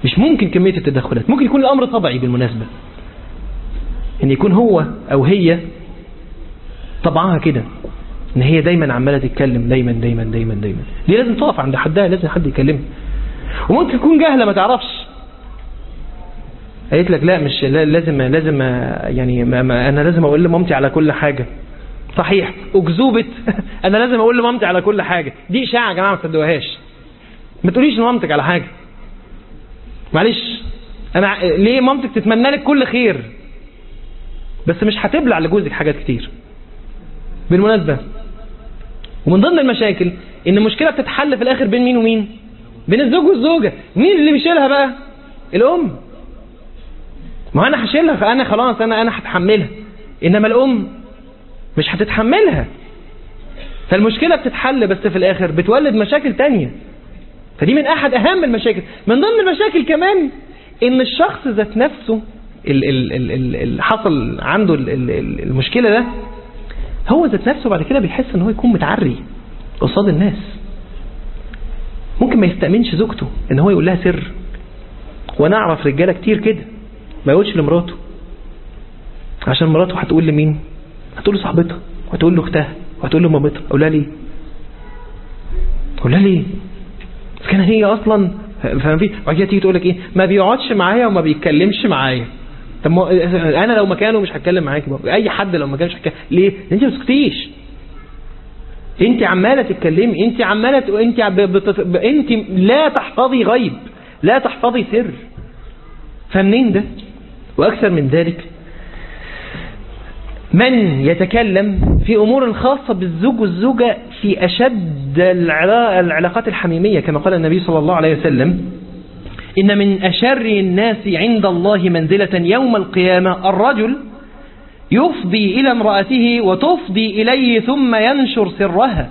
مش ممكن كمية التدخلات ممكن يكون الأمر طبعي بالمناسبة ان يكون هو او هي طبعها كده ان هي دايما عمالة تتكلم دايما دايما دايما دايما دي لازم تقف عند حدها لازم حد يكلمها وممكن تكون جاهلة ما تعرفش قالت لك لا مش لا لازم لازم يعني ما ما انا لازم اقول لمامتي على كل حاجة صحيح اكذوبة انا لازم اقول لمامتي على كل حاجة دي اشاعة يا جماعة ما تصدقوهاش ما تقوليش لمامتك على حاجة معلش انا ليه مامتك تتمنى لك كل خير بس مش هتبلع لجوزك حاجات كتير بالمناسبة ومن ضمن المشاكل ان المشكلة بتتحل في الاخر بين مين ومين بين الزوج والزوجة مين اللي بيشيلها بقى الام ما انا هشيلها فانا خلاص انا انا هتحملها انما الام مش هتتحملها فالمشكلة بتتحل بس في الاخر بتولد مشاكل تانية فدي من احد اهم المشاكل من ضمن المشاكل كمان ان الشخص ذات نفسه اللي حصل عنده ال ال المشكلة ده هو ذات نفسه بعد كده بيحس ان هو يكون متعري قصاد الناس ممكن ما يستأمنش زوجته ان هو يقول لها سر وانا اعرف رجالة كتير كده ما يقولش لمراته عشان مراته هتقول لمين هتقول لصاحبتها وهتقول له اختها وهتقول له مامتها اقول لها ليه اقول لها ليه بس كان هي اصلا فاهم في بعد كده تيجي تقول لك ايه ما بيقعدش معايا وما بيتكلمش معايا طب ما انا لو مكانه مش هتكلم معاكي برضه اي حد لو مكانه مش هتكلم ليه انت ما سكتيش انت عماله تتكلمي انت عماله انت بتت... انت لا تحفظي غيب لا تحفظي سر فمنين ده واكثر من ذلك من يتكلم في أمور خاصة بالزوج والزوجة في أشد العلاقات الحميمية كما قال النبي صلى الله عليه وسلم إن من أشر الناس عند الله منزلة يوم القيامة الرجل يفضي إلى امرأته وتفضي إليه ثم ينشر سرها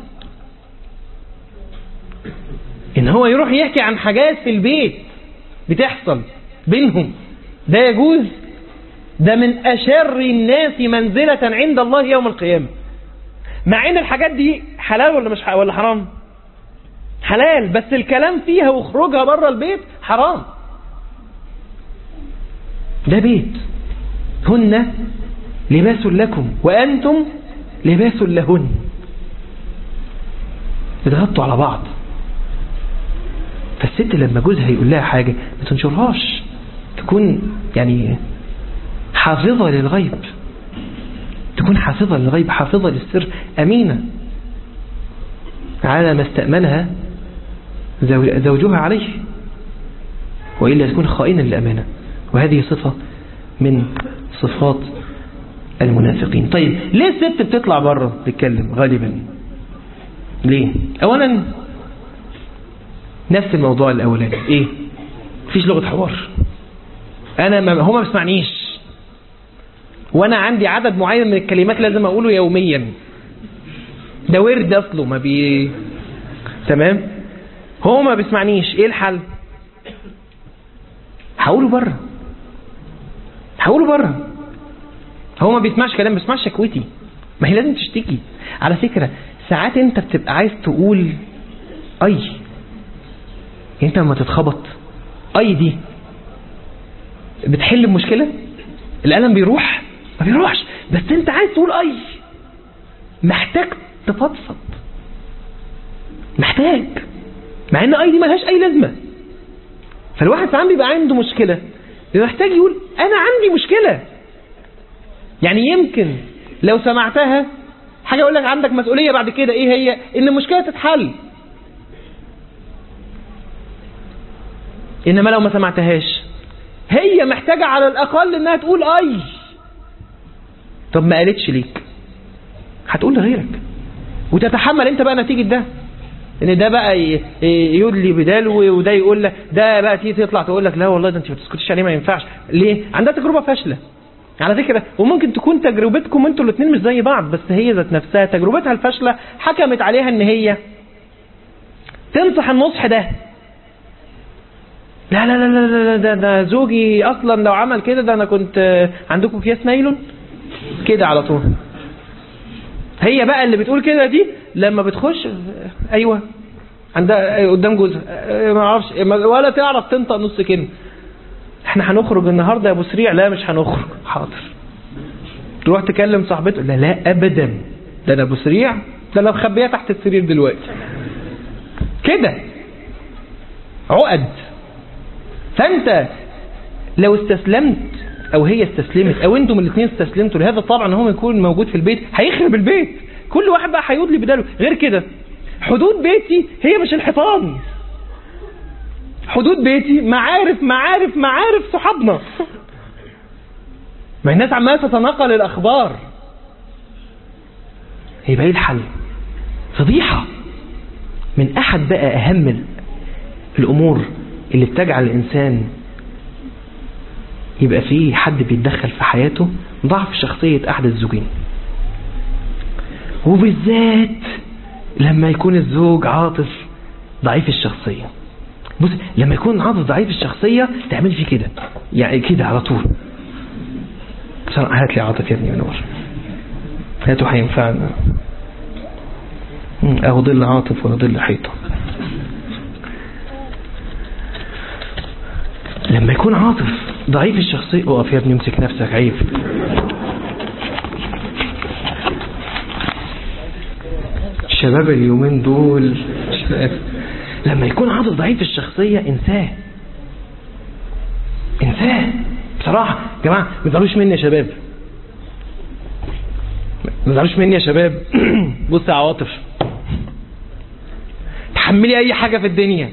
إن هو يروح يحكي عن حاجات في البيت بتحصل بينهم ده يجوز ده من أشر الناس منزلة عند الله يوم القيامة مع ان الحاجات دي حلال ولا مش ولا حرام حلال بس الكلام فيها وخروجها بره البيت حرام ده بيت هن لباس لكم وأنتم لباس لهن بتغطوا على بعض فالست لما جوزها يقول لها حاجة ما تنشرهاش تكون يعني حافظة للغيب تكون حافظة للغيب حافظة للسر أمينة على ما استأمنها زوجها عليه وإلا تكون خائنا للأمانة وهذه صفة من صفات المنافقين طيب ليه الست بتطلع بره تتكلم غالبا ليه اولا نفس الموضوع الاولاني ايه مفيش لغه حوار انا ما هو ما بيسمعنيش وانا عندي عدد معين من الكلمات لازم اقوله يوميا ده ورد اصله ما بي تمام هو ما بيسمعنيش ايه الحل هقوله بره هقوله بره هو ما بيسمعش كلام بيسمعش شكوتي ما هي لازم تشتكي على فكرة ساعات انت بتبقى عايز تقول اي انت لما تتخبط اي دي بتحل المشكلة الألم بيروح ما بيروحش بس انت عايز تقول اي محتاج تفضفض محتاج مع ان اي دي ملهاش اي لازمة فالواحد ساعات بيبقى عنده مشكلة بيبقى محتاج يقول انا عندي مشكلة يعني يمكن لو سمعتها حاجة اقول لك عندك مسؤولية بعد كده ايه هي ان المشكلة تتحل انما لو ما سمعتهاش هي محتاجة على الاقل انها تقول اي طب ما قالتش ليك هتقول لغيرك وتتحمل انت بقى نتيجة ده ان ده بقى يدلي بدلو وده يقول لك ده بقى تيجي تطلع تقول لك لا والله ده انت ما تسكتش عليه ما ينفعش ليه عندها تجربة فاشلة على فكرة وممكن تكون تجربتكم انتوا الاثنين مش زي بعض بس هي ذات نفسها تجربتها الفاشلة حكمت عليها ان هي تنصح النصح ده لا لا لا لا لا ده, ده زوجي اصلا لو عمل كده ده انا كنت عندكم اكياس نايلون كده على طول هي بقى اللي بتقول كده دي لما بتخش ايوه عندها قدام جوزها ما اعرفش ولا تعرف تنطق نص كلمه احنا هنخرج النهارده يا ابو سريع لا مش هنخرج حاضر تروح تكلم صاحبته لا لا ابدا ده انا ابو سريع ده انا مخبيه تحت السرير دلوقتي كده عقد فانت لو استسلمت او هي استسلمت او انتم الاثنين استسلمتوا لهذا الطبع ان هو يكون موجود في البيت هيخرب البيت كل واحد بقى هيدلي بداله غير كده حدود بيتي هي مش الحيطان حدود بيتي معارف معارف معارف صحابنا ما الناس عماله تتناقل الاخبار يبقى ايه الحل فضيحه من احد بقى اهم الامور اللي بتجعل الانسان يبقى فيه حد بيتدخل في حياته ضعف شخصية أحد الزوجين وبالذات لما يكون الزوج عاطف ضعيف الشخصية بص لما يكون عاطف ضعيف الشخصية تعمل فيه كده يعني كده على طول هات لي عاطف يا ابني من ورا هاته هينفعنا اهو ظل عاطف ولا ظل حيطه لما يكون عاطف ضعيف الشخصية اقف يا ابني امسك نفسك عيب الشباب اليومين دول لما يكون عاطف ضعيف الشخصية انساه انساه بصراحة يا جماعة ما تزعلوش مني يا شباب ما تزعلوش مني يا شباب بص يا عواطف تحملي اي حاجة في الدنيا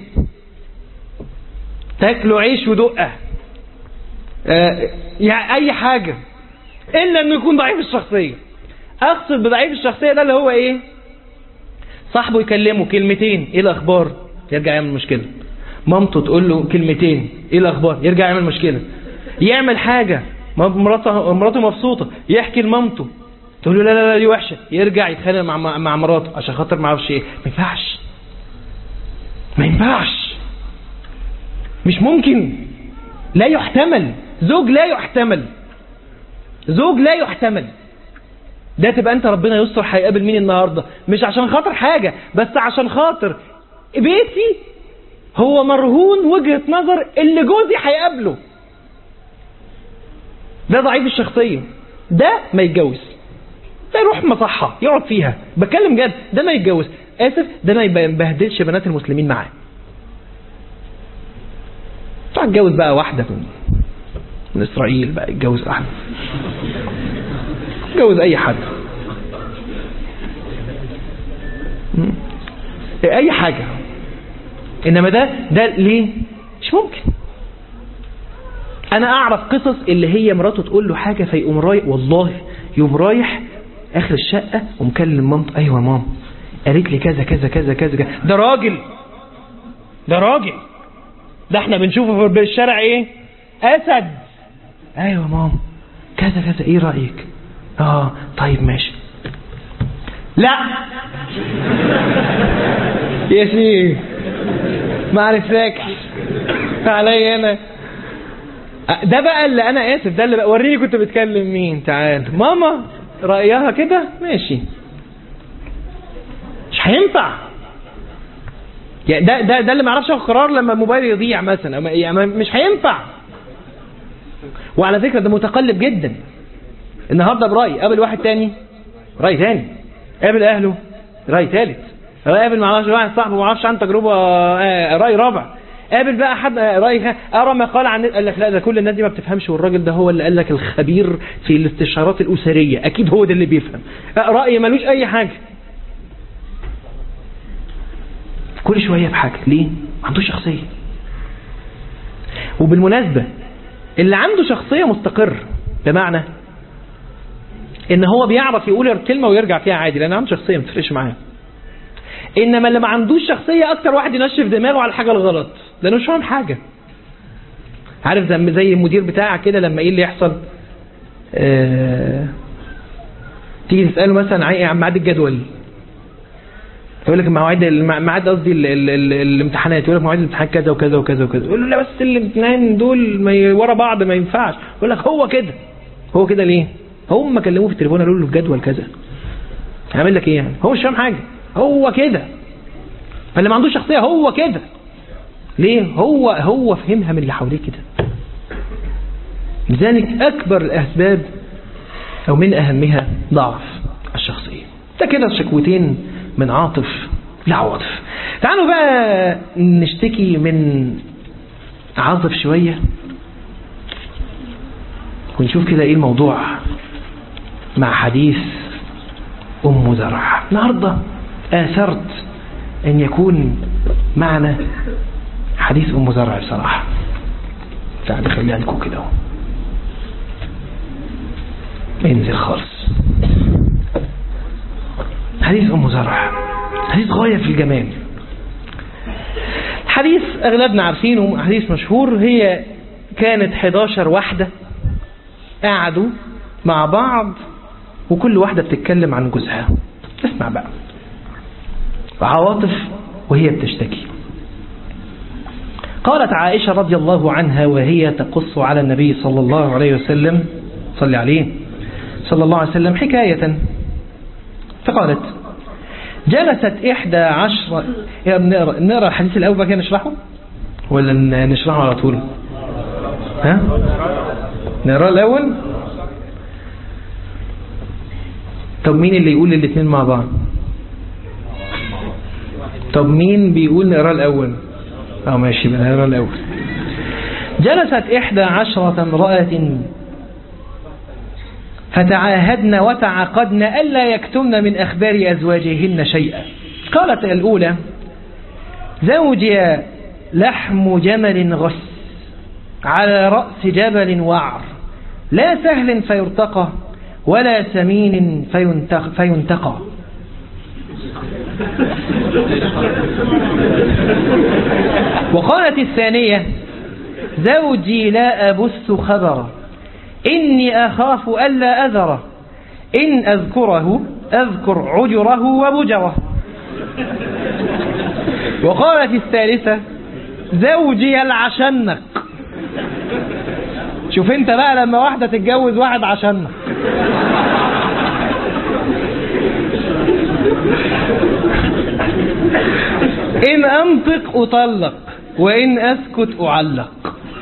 تاكلوا عيش ودقة آه يعني اي حاجة الا انه يكون ضعيف الشخصية اقصد بضعيف الشخصية ده اللي هو ايه صاحبه يكلمه كلمتين ايه الاخبار يرجع يعمل مشكلة مامته تقول له كلمتين ايه الاخبار يرجع يعمل مشكلة يعمل حاجة مراته مراته مبسوطة يحكي لمامته تقول له لا لا لا دي وحشة يرجع يتخانق مع مع مراته عشان خاطر ما اعرفش ايه ما ينفعش ما ينفعش مش ممكن لا يحتمل زوج لا يحتمل زوج لا يحتمل ده تبقى انت ربنا يستر هيقابل مين النهارده مش عشان خاطر حاجة بس عشان خاطر بيتي هو مرهون وجهة نظر اللي جوزي هيقابله ده ضعيف الشخصية ده ما يتجوز ده يروح مصحة يقعد فيها بتكلم جد ده ما يتجوز اسف ده ما يبهدلش بنات المسلمين معاه اتجوز بقى واحدة من من اسرائيل بقى يتجوز احد يتجوز اي حد اي حاجة انما ده ده ليه مش ممكن انا اعرف قصص اللي هي مراته تقول له حاجة فيقوم رايح والله يقوم رايح اخر الشقة ومكلم مامته ايوه يا مام قالت لي كذا كذا كذا كذا كذا ده راجل ده راجل ده احنا بنشوفه في الشارع ايه اسد ايوه يا مام كذا كذا ايه رايك اه طيب ماشي لا يا شيخ ما عرفتكش عليا انا ده بقى اللي انا اسف ده اللي بقى وريني كنت بتكلم مين تعال ماما رايها كده ماشي مش هينفع يعني ده ده ده اللي ما يعرفش ياخد قرار لما الموبايل يضيع مثلا يعني مش هينفع وعلى فكره ده متقلب جدا النهارده براي قابل واحد تاني راي تاني قابل اهله راي ثالث قابل ما اعرفش واحد صاحبه ما اعرفش عن تجربه آه راي رابع قابل بقى حد راي ارى ما قال عن قال لك لا ده كل الناس دي ما بتفهمش والراجل ده هو اللي قال لك الخبير في الاستشارات الاسريه اكيد هو ده اللي بيفهم راي ملوش اي حاجه كل شويه بحاجه ليه ما عندوش شخصيه وبالمناسبه اللي عنده شخصيه مستقر بمعنى ان هو بيعرف يقول الكلمه ويرجع فيها عادي لان عنده شخصيه ما تفرقش معاه انما اللي ما عندوش شخصيه اكتر واحد ينشف دماغه على الحاجه الغلط لانه مش فاهم حاجه عارف زي زي المدير بتاعك كده لما ايه اللي يحصل اه... تيجي تساله مثلا عن ميعاد الجدول يقول لك مواعيد ميعاد قصدي الامتحانات يقول لك مواعيد الامتحانات كذا وكذا وكذا وكذا يقول له لا بس الاثنين دول ما ورا بعض ما ينفعش يقول لك هو كده هو كده ليه هم كلموه في التليفون قالوا له الجدول كذا هعمل لك ايه يعني هو مش فاهم حاجه هو كده فاللي ما عندوش شخصية هو كده ليه هو هو فهمها من اللي حواليه كده لذلك أكبر الأسباب أو من أهمها ضعف الشخصية ده كده الشكوتين من عاطف لعواطف تعالوا بقى نشتكي من عاطف شوية ونشوف كده ايه الموضوع مع حديث أم زرع النهاردة آثرت أن يكون معنا حديث أم زرع بصراحة تعال خليها لكم كده اهو انزل خالص حديث أم زرع حديث غاية في الجمال حديث أغلبنا عارفينه حديث مشهور هي كانت 11 واحدة قعدوا مع بعض وكل واحدة بتتكلم عن جوزها اسمع بقى عواطف وهي بتشتكي قالت عائشة رضي الله عنها وهي تقص على النبي صلى الله عليه وسلم صلى عليه صلى الله عليه وسلم حكاية فقالت جلست إحدى عشر نقرأ, نقرأ الحديث الأول بقى نشرحه ولا نشرحه على طول ها نقرأ الأول طب مين اللي يقول الاثنين مع بعض طب مين بيقول نقرأ الأول اه ماشي بقى نقرأ الأول جلست إحدى عشرة امرأة فتعاهدن وتعاقدن ألا يكتمن من أخبار أزواجهن شيئا قالت الأولى زوجي لحم جمل غس على رأس جبل وعر لا سهل فيرتقى ولا سمين فينتق فينتقى وقالت الثانية زوجي لا أبث خبرا إني أخاف ألا أذره إن أذكره أذكر عجره وبجره وقالت الثالثة زوجي العشنق شوف انت بقى لما واحدة تتجوز واحد عشنق إن أنطق أطلق وإن أسكت أعلق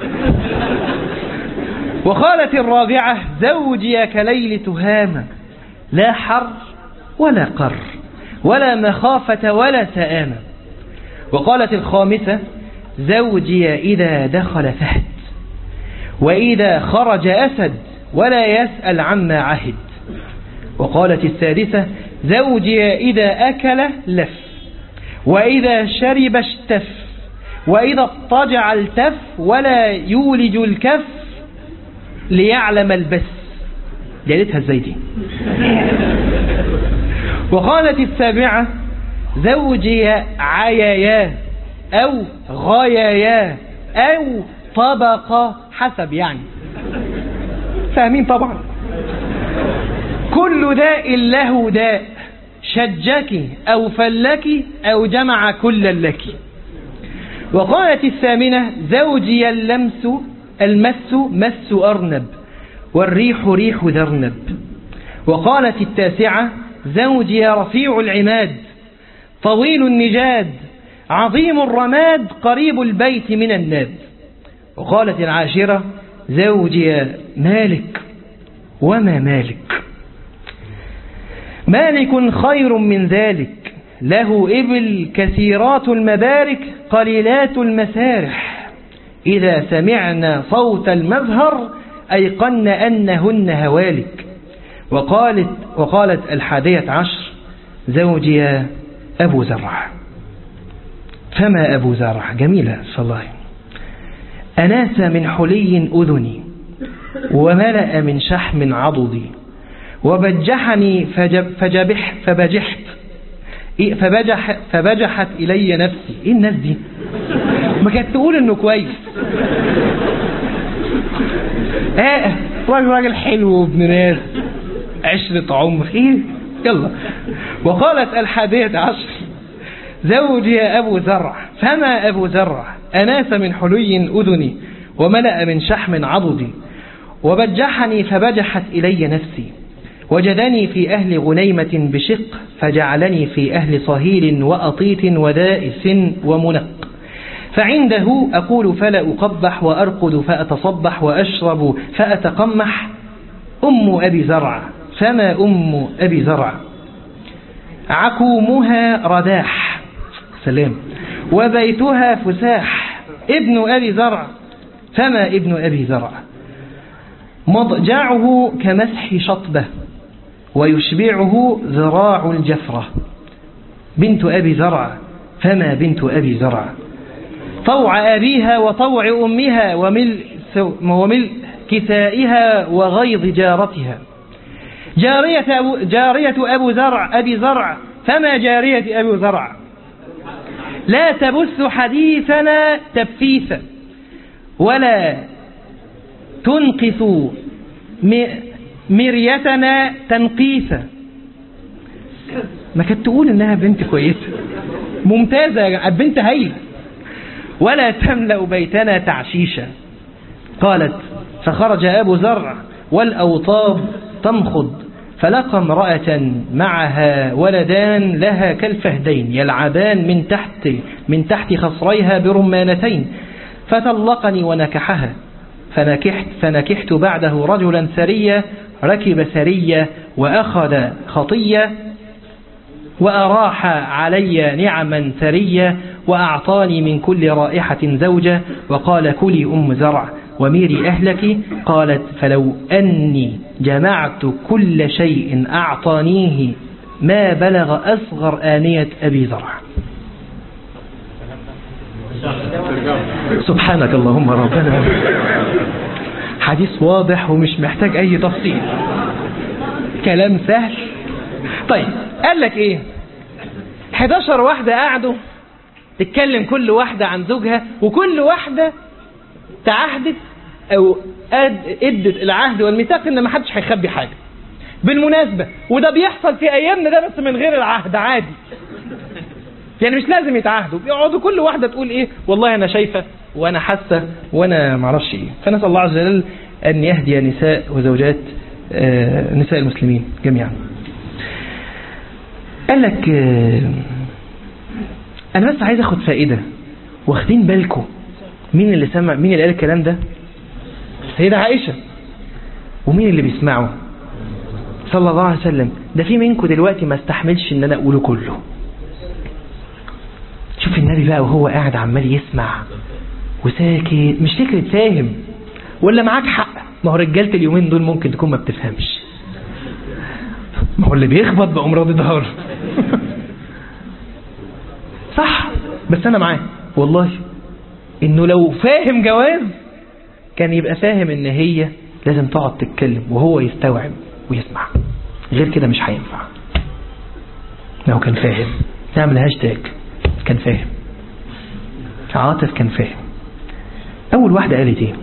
وقالت الرابعة زوجي كليل تهامة لا حر ولا قر ولا مخافة ولا سآمة وقالت الخامسة زوجي إذا دخل فهد وإذا خرج أسد ولا يسأل عما عهد وقالت الثالثة زوجي إذا أكل لف وإذا شرب اشتف وإذا اضطجع التف ولا يولج الكف ليعلم البس جالتها ازاي دي وقالت السابعة زوجي عيايا أو غايايا أو طبق حسب يعني فاهمين طبعا كل داء له داء شجك أو فلك أو جمع كل لك وقالت الثامنة زوجي اللمس المس مس أرنب والريح ريح ذرنب وقالت التاسعة زوجي رفيع العماد طويل النجاد عظيم الرماد قريب البيت من الناد وقالت العاشرة زوجي مالك وما مالك مالك خير من ذلك له إبل كثيرات المبارك قليلات المسارح إذا سمعنا صوت المزهر أيقن أنهن هوالك وقالت, وقالت الحادية عشر زوجي أبو زرع فما أبو زرع جميلة صلى أناس من حلي أذني وملأ من شحم عضدي وبجحني فجب فجبح فبجحت فبجح فبجحت إلي نفسي إيه الناس دي ما كانت تقول إنه كويس آه راجل راجل حلو وابن ناس عشرة عمر إيه يلا وقالت الحادية عشر زوجي أبو زرع فما أبو زرع أناس من حلي أذني وملأ من شحم عضدي وبجحني فبجحت إلي نفسي وجدني في أهل غنيمة بشق فجعلني في أهل صهيل وأطيت ودائس ومنق فعنده أقول فلا أقبح وأرقد فأتصبح وأشرب فأتقمح أم أبي زرع فما أم أبي زرع عكومها رداح سلام وبيتها فساح ابن أبي زرع فما ابن أبي زرع مضجعه كمسح شطبة ويشبعه ذراع الجفرة بنت أبي زرع فما بنت أبي زرع طوع أبيها وطوع أمها وملء, وملء كسائها وغيظ جارتها جارية أبو, جارية أبو زرع أبي زرع فما جارية أبو زرع لا تبث حديثنا تبثيثا ولا تنقص مريتنا تنقيسا ما كانت تقول انها بنت كويسة ممتازة بنت هايلة ولا تملأ بيتنا تعشيشا قالت فخرج أبو زرع والأوطاب تنخض فلقى امرأة معها ولدان لها كالفهدين يلعبان من تحت من تحت خصريها برمانتين فطلقني ونكحها فنكحت, فنكحت بعده رجلا سريا ركب سرية وأخذ خطية وأراح علي نعما ثرية وأعطاني من كل رائحة زوجة وقال كلي أم زرع وميري أهلك قالت فلو أني جمعت كل شيء أعطانيه ما بلغ أصغر آنية أبي زرع سبحانك اللهم ربنا حديث واضح ومش محتاج أي تفصيل كلام سهل طيب قال لك إيه 11 واحدة قعدوا تتكلم كل واحدة عن زوجها وكل واحدة تعهدت أو ادت العهد والميثاق إن ما حدش هيخبي حاجة بالمناسبة وده بيحصل في أيامنا ده بس من غير العهد عادي يعني مش لازم يتعاهدوا بيقعدوا كل واحدة تقول ايه والله انا شايفة وانا حاسة وانا معرفش ايه فنسأل الله عز وجل ان يهدي نساء وزوجات آه نساء المسلمين جميعا قال لك آه انا بس عايز اخد فائدة واخدين بالكم مين اللي سمع مين اللي قال الكلام ده سيدة عائشة ومين اللي بيسمعه صلى الله عليه وسلم ده في منكم دلوقتي ما استحملش ان انا اقوله كله شوف النبي بقى وهو قاعد عمال يسمع وساكت مش فكرة فاهم ولا معاك حق ما هو رجالة اليومين دول ممكن تكون ما بتفهمش ما هو اللي بيخبط بقوم راضي ظهر صح بس انا معاه والله انه لو فاهم جواز كان يبقى فاهم ان هي لازم تقعد تتكلم وهو يستوعب ويسمع غير كده مش هينفع لو كان فاهم نعمل هاشتاج كان فاهم عاطف كان فاهم أول واحدة قالت إيه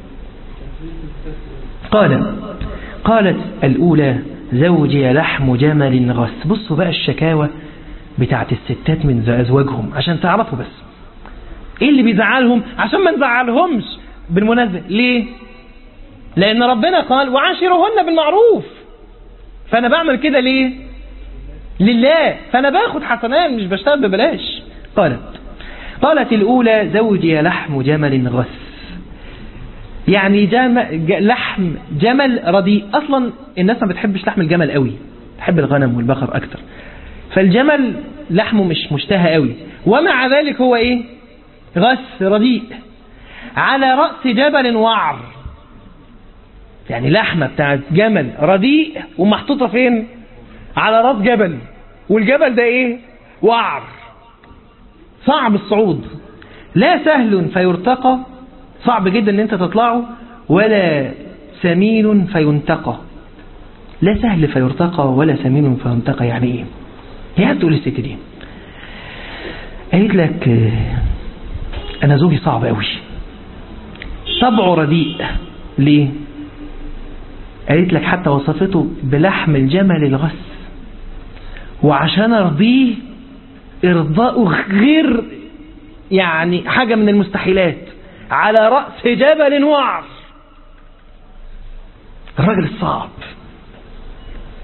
قال قالت الأولى زوجي لحم جمل غس بصوا بقى الشكاوى بتاعت الستات من أزواجهم عشان تعرفوا بس إيه اللي بيزعلهم عشان ما نزعلهمش بالمناسبة ليه لأن ربنا قال وعاشرهن بالمعروف فأنا بعمل كده ليه لله فأنا باخد حسنات مش بشتغل ببلاش قالت قالت الأولى زوجي لحم جمل غث يعني جم... لحم جمل رديء أصلا الناس ما بتحبش لحم الجمل قوي تحب الغنم والبقر أكتر فالجمل لحمه مش مشتهى قوي ومع ذلك هو إيه غث رديء على رأس جبل وعر يعني لحمة بتاعت جمل رديء ومحطوطة فين على رأس جبل والجبل ده ايه وعر صعب الصعود لا سهل فيرتقى صعب جدا ان انت تطلعه ولا سمين فينتقى لا سهل فيرتقى ولا سمين فينتقى يعني ايه هي هتقول الست دي قالت لك انا زوجي صعب قوي طبعه رديء ليه قالت لك حتى وصفته بلحم الجمل الغث وعشان ارضيه ارضاؤه غير يعني حاجة من المستحيلات على رأس جبل وعر الراجل الصعب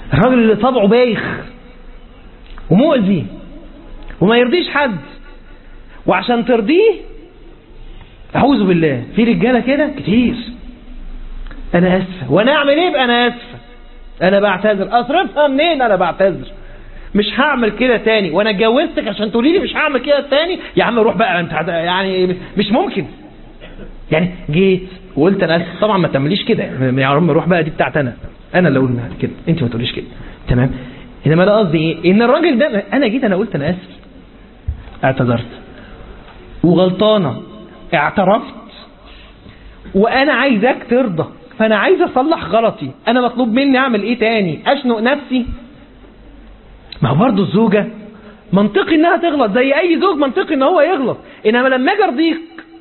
الراجل اللي طبعه بايخ ومؤذي وما يرضيش حد وعشان ترضيه اعوذ بالله في رجاله كده كتير انا اسفه وانا اعمل ايه بقى انا اسفه انا بعتذر اصرفها منين انا بعتذر مش هعمل كده تاني وانا اتجوزتك عشان تقولي لي مش هعمل كده تاني يا عم روح بقى انت يعني مش ممكن يعني جيت وقلت انا اسف طبعا ما تعمليش كده يا عم روح بقى دي بتاعت انا انا اللي اقول كده انت ما تقوليش كده تمام انما انا قصدي ايه ان الراجل ده انا جيت انا قلت انا اسف اعتذرت وغلطانه اعترفت وانا عايزك ترضى فانا عايز اصلح غلطي انا مطلوب مني اعمل ايه تاني اشنق نفسي ما هو برضه الزوجة منطقي انها تغلط زي اي زوج منطقي ان هو يغلط انما لما اجي ارضيك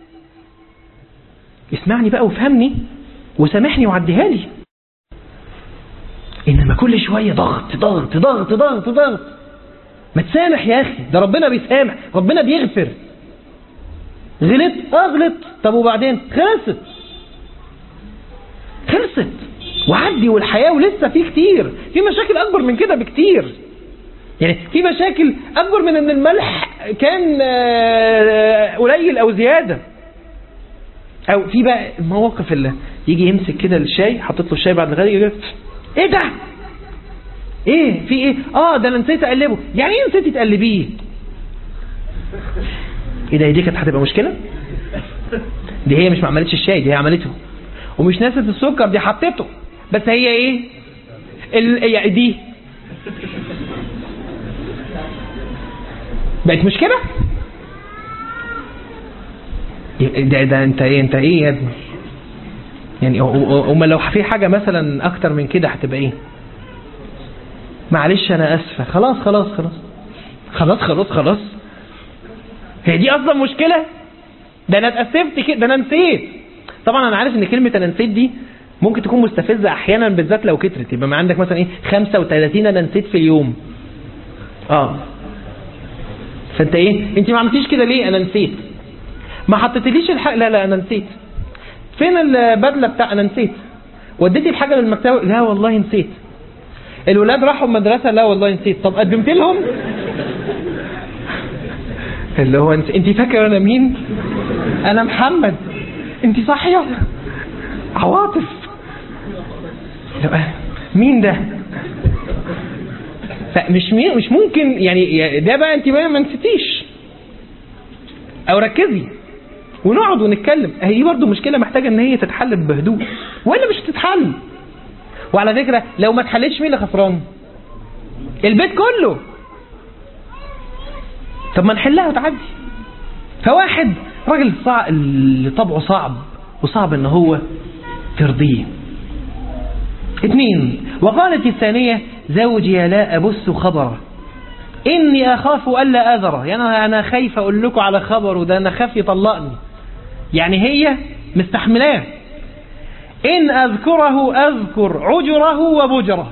اسمعني بقى وافهمني وسامحني وعديها لي انما كل شوية ضغط ضغط ضغط ضغط ضغط ما تسامح يا اخي ده ربنا بيسامح ربنا بيغفر غلط اغلط طب وبعدين خلصت خلصت وعدي والحياة ولسه في كتير في مشاكل اكبر من كده بكتير يعني في مشاكل اكبر من ان الملح كان قليل او زيادة او في بقى المواقف اللي يجي يمسك كده الشاي حطيت له الشاي بعد الغداء يقول ايه ده ايه في ايه اه ده انا نسيت اقلبه يعني ايه نسيتي تقلبيه ايه ده دي كانت هتبقى مشكلة دي هي مش ما عملتش الشاي دي هي عملته ومش ناست السكر دي حطيته بس هي ايه ال... دي بقت مشكلة ده, ده انت ايه انت ايه يا ابني يعني هم لو في حاجة مثلا اكتر من كده هتبقى ايه معلش انا اسفة خلاص خلاص خلاص خلاص خلاص خلاص هي دي اصلا مشكلة ده انا اتأسفت كده ده انا نسيت طبعا انا عارف ان كلمة انا نسيت دي ممكن تكون مستفزة احيانا بالذات لو كترت يبقى ما عندك مثلا ايه 35 انا نسيت في اليوم اه فانت ايه انت ما عملتيش كده ليه انا نسيت ما حطيتليش الحاجه لا لا انا نسيت فين البدله بتاع انا نسيت وديتي الحاجه للمكتبه لا والله نسيت الولاد راحوا المدرسه لا والله نسيت طب قدمت لهم اللي هو انت انت فاكره انا مين انا محمد انت صاحيه عواطف مين ده فمش مش ممكن يعني ده بقى انت بقى ما نسيتيش او ركزي ونقعد ونتكلم هي دي برضه مشكله محتاجه ان هي تتحل بهدوء والا مش هتتحل وعلى فكره لو ما اتحلتش مين اللي خسران البيت كله طب ما نحلها وتعدي فواحد راجل صعب اللي طبعه صعب وصعب ان هو ترضيه اثنين وقالت الثانية زوجي لا أبث خبره إني أخاف ألا أذره يعني أنا خايف أقول لكم على خبره ده أنا خاف يطلقني يعني هي مستحملاه إن أذكره أذكر عجره وبجره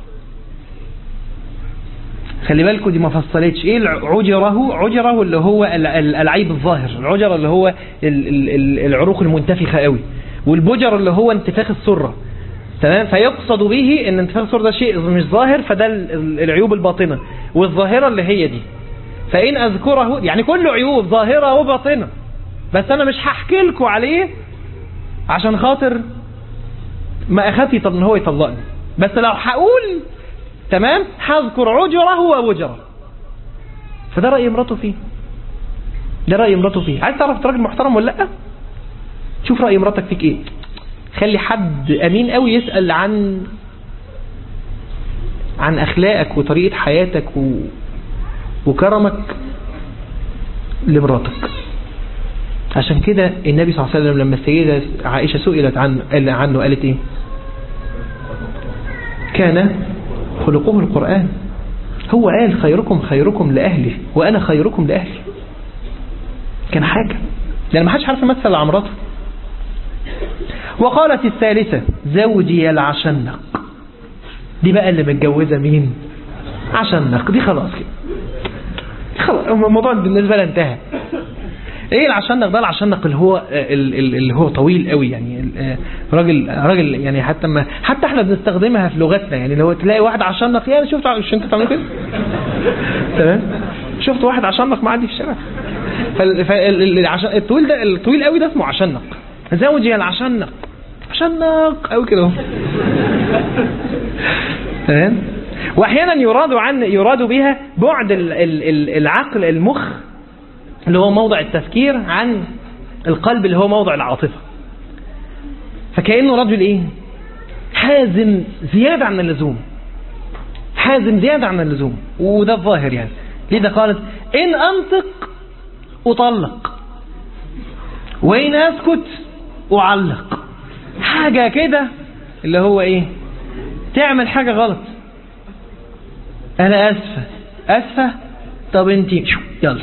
خلي بالكم دي ما فصلتش ايه عجره عجره اللي هو العيب الظاهر العجره اللي هو العروق المنتفخه قوي والبجر اللي هو انتفاخ السره تمام فيقصد به ان انتفاخ السره ده شيء مش ظاهر فده العيوب الباطنه والظاهره اللي هي دي فان اذكره يعني كله عيوب ظاهره وباطنه بس انا مش هحكي لكم عليه عشان خاطر ما اخافي طب ان هو يطلقني بس لو هقول تمام هذكر عجره وبجره فده رأي مراته فيه ده رأي مراته فيه عايز تعرف راجل محترم ولا لا شوف رأي مراتك فيك ايه خلي حد امين قوي يسأل عن عن اخلاقك وطريقة حياتك و... وكرمك لمراتك عشان كده النبي صلى الله عليه وسلم لما السيدة عائشة سئلت عن عنه قالت ايه كان خلقه القرآن هو قال خيركم خيركم لأهله وأنا خيركم لأهلي كان حاجة لأن ما حدش عارف يمثل على مراته وقالت الثالثة زوجي العشنق دي بقى اللي متجوزة مين عشنق دي خلاص كده خلاص الموضوع بالنسبة لها انتهى ايه العشنق ده العشنق اللي هو اللي هو طويل قوي يعني راجل راجل يعني حتى ما حتى احنا بنستخدمها في لغتنا يعني لو تلاقي واحد عشنق يعني شفت مش انت بتعملوا كده تمام شفت واحد عشنق معدي في الشارع فالطويل ده الطويل قوي ده اسمه عشنق زوجي العشنق عشنق قوي كده تمام واحيانا يراد عن يراد بها بعد العقل المخ اللي هو موضع التفكير عن القلب اللي هو موضع العاطفة فكأنه رجل ايه حازم زيادة عن اللزوم حازم زيادة عن اللزوم وده الظاهر يعني لذا قالت إن أنطق أطلق وإن أسكت أعلق حاجة كده اللي هو إيه تعمل حاجة غلط أنا أسفة أسفة طب أنت يلا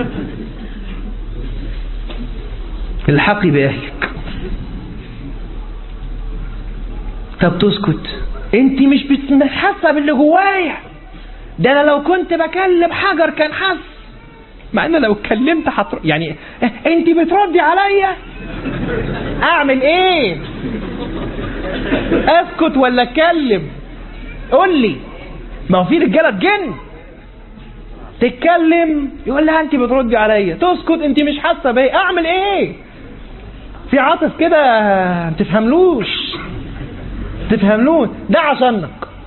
الحقي بأهلك طب تسكت انت مش حاسه باللي جوايا ده انا لو كنت بكلم حجر كان حس مع ان لو اتكلمت حتر... يعني انت بتردي عليا اعمل ايه اسكت ولا اتكلم قول لي ما هو في رجاله تجن تتكلم يقول لها انت بتردي عليا تسكت انت مش حاسه بيا اعمل ايه في عاطف كده ما تفهملوش تفهملوش ده عشانك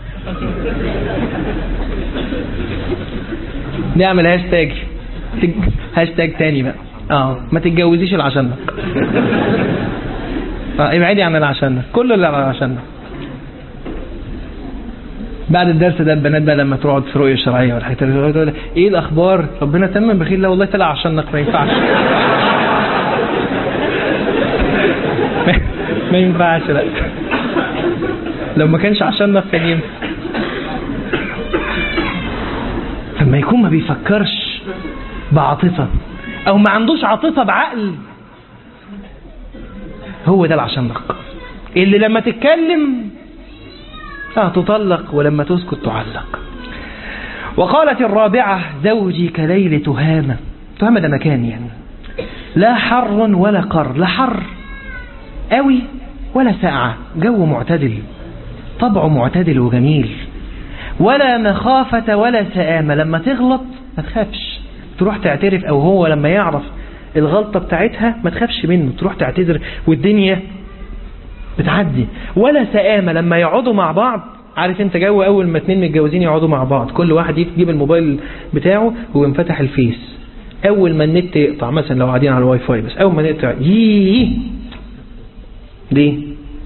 نعمل هاشتاج هاشتاج تاني بقى اه ما تتجوزيش العشانك اه ابعدي عن العشانك كل اللي على العشانك بعد الدرس ده البنات بقى لما تقعد في رؤيه شرعيه والحاجات اللي تقول ايه الاخبار ربنا تمم بخير لا والله طلع عشانك ما ينفعش ما ينفعش لا لو ما كانش عشانك كان ينفع لما يكون ما بيفكرش بعاطفة او ما عندوش عاطفة بعقل هو ده العشنق اللي لما تتكلم اه تطلق ولما تسكت تعلق وقالت الرابعة زوجي كليل تهامة تهامة ده مكان يعني لا حر ولا قر لا حر قوي ولا ساعة جو معتدل طبعه معتدل وجميل ولا مخافة ولا سآمة لما تغلط ما تخافش تروح تعترف او هو لما يعرف الغلطة بتاعتها ما تخافش منه تروح تعتذر والدنيا بتعدي ولا سآمة لما يقعدوا مع بعض عارف انت جو اول ما اتنين متجوزين يقعدوا مع بعض كل واحد يجيب الموبايل بتاعه وينفتح الفيس اول ما النت يقطع مثلا لو قاعدين على الواي فاي بس اول ما نقطع ييه ليه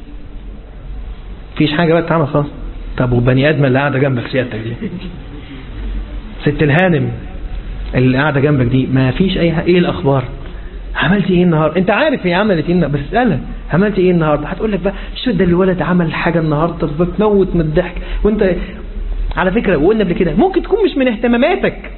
فيش حاجة بقى تتعمل خلاص طب والبني ادم اللي قاعدة جنبك سيادتك دي ست الهانم اللي قاعدة جنبك دي ما فيش اي ايه الاخبار عملتي ايه النهارده انت عارف هي عملت ايه بس اسالها عملتي ايه النهارده هتقول لك بقى شو ده الولد عمل حاجه النهارده بتموت من الضحك وانت على فكره وقلنا قبل كده ممكن تكون مش من اهتماماتك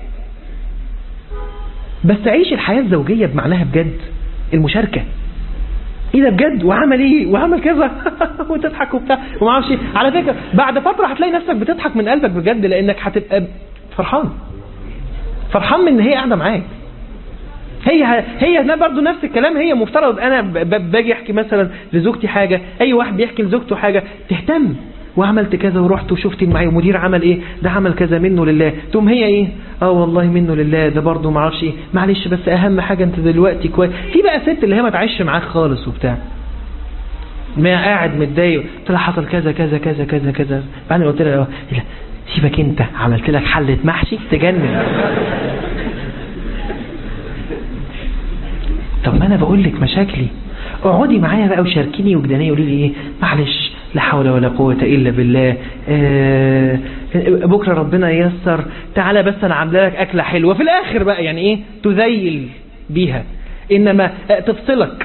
بس عيش الحياه الزوجيه بمعناها بجد المشاركه ايه ده بجد وعمل ايه وعمل كذا وتضحك وبتاع وما اعرفش على فكره بعد فتره هتلاقي نفسك بتضحك من قلبك بجد لانك هتبقى فرحان فرحان من ان هي قاعده معاك هي هي برضه نفس الكلام هي مفترض انا باجي احكي مثلا لزوجتي حاجه اي واحد بيحكي لزوجته حاجه تهتم وعملت كذا ورحت وشفت معايا ومدير عمل ايه ده عمل كذا منه لله تقوم هي ايه اه والله منه لله ده برضه ما اعرفش ايه معلش بس اهم حاجه انت دلوقتي كويس في بقى ست اللي هي ما تعيش معاك خالص وبتاع ما قاعد متضايق قلت لها حصل كذا كذا كذا كذا كذا بعدين قلت لها سيبك انت عملت لك حله محشي تجنن طب ما انا بقول لك مشاكلي اقعدي معايا بقى وشاركيني وجدانيه قولي لي ايه معلش لا حول ولا قوة إلا بالله آه بكرة ربنا ييسر تعالى بس أنا عامله لك أكلة حلوة في الآخر بقى يعني إيه تذيل بيها إنما تفصلك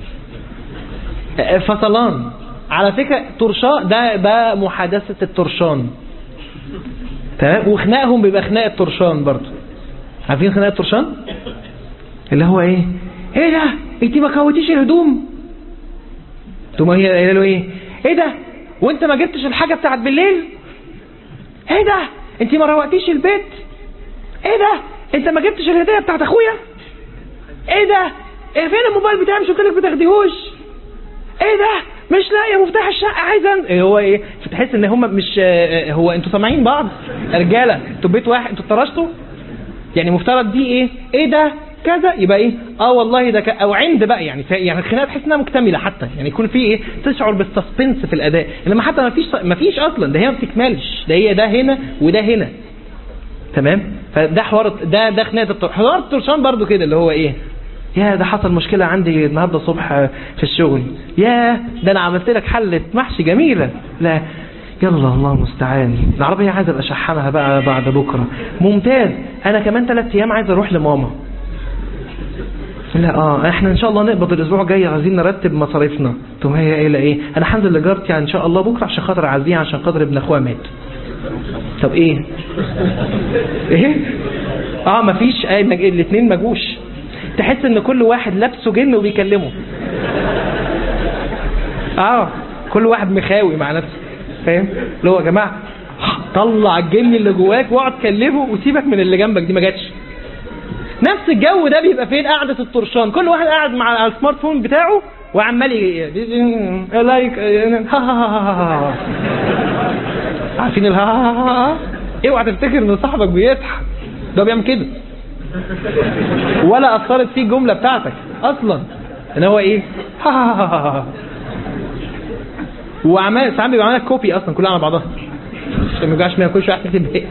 فصلان على فكرة طرشاء ده ده محادثة الطرشان تمام وخناقهم بيبقى خناق الطرشان برضه عارفين خناق الطرشان اللي هو ايه ايه ده انت ما كوتيش الهدوم ثم هي قايله له ايه ايه ده وانت ما جبتش الحاجه بتاعت بالليل ايه ده انت ما روقتيش البيت ايه ده انت ما جبتش الهديه بتاعت اخويا ايه ده ايه فين الموبايل بتاعي مش قلت لك ما تاخديهوش ايه ده مش لاقيه مفتاح الشقه عايزه ايه هو ايه فتحس ان هم مش آه، هو انتوا سامعين بعض رجاله انتوا بيت واحد انتوا اتطرشتوا يعني مفترض دي ايه ايه ده كذا يبقى ايه اه والله ده ك... او عند بقى يعني ف... يعني الخناقه تحس انها مكتمله حتى يعني يكون في ايه تشعر بالسسبنس في الاداء انما حتى ما فيش ما فيش اصلا ده هي ما بتكملش ده هي ده هنا وده هنا تمام فده حوار ده ده خناقه الطر... حوار الطرشان برضو كده اللي هو ايه يا ده حصل مشكلة عندي النهاردة الصبح في الشغل يا ده انا عملت لك حلة محشي جميلة لا يلا الله المستعان العربية عايز ابقى اشحنها بقى بعد بكرة ممتاز انا كمان ثلاث ايام عايز اروح لماما لا اه احنا ان شاء الله نقبض الاسبوع الجاي عايزين نرتب مصاريفنا طب هي ايه لا ايه انا هنزل لجارتي ان شاء الله بكره عشان خاطر اعزيها عشان خاطر ابن اخوها مات طب ايه ايه اه مفيش ايه مج... الاثنين مجوش تحس ان كل واحد لابسه جن وبيكلمه اه كل واحد مخاوي مع نفسه فاهم اللي هو يا جماعه طلع الجن اللي جواك واقعد كلمه وسيبك من اللي جنبك دي ما جاتش نفس الجو ده بيبقى فين قعدة الطرشان كل واحد قاعد مع السمارت فون بتاعه وعمال ي- لايك ها ها ها ها. عارفين الها ها ها ها اوعى تفتكر ان صاحبك بيضحك ده بيعمل كده ولا اثرت فيه الجمله بتاعتك اصلا ان هو ايه ها ها ها ها ها. وعمال ساعات بيبقى عامل كوبي اصلا كلها على بعضها عشان ما يوجعش منها كل شويه يكتب ايه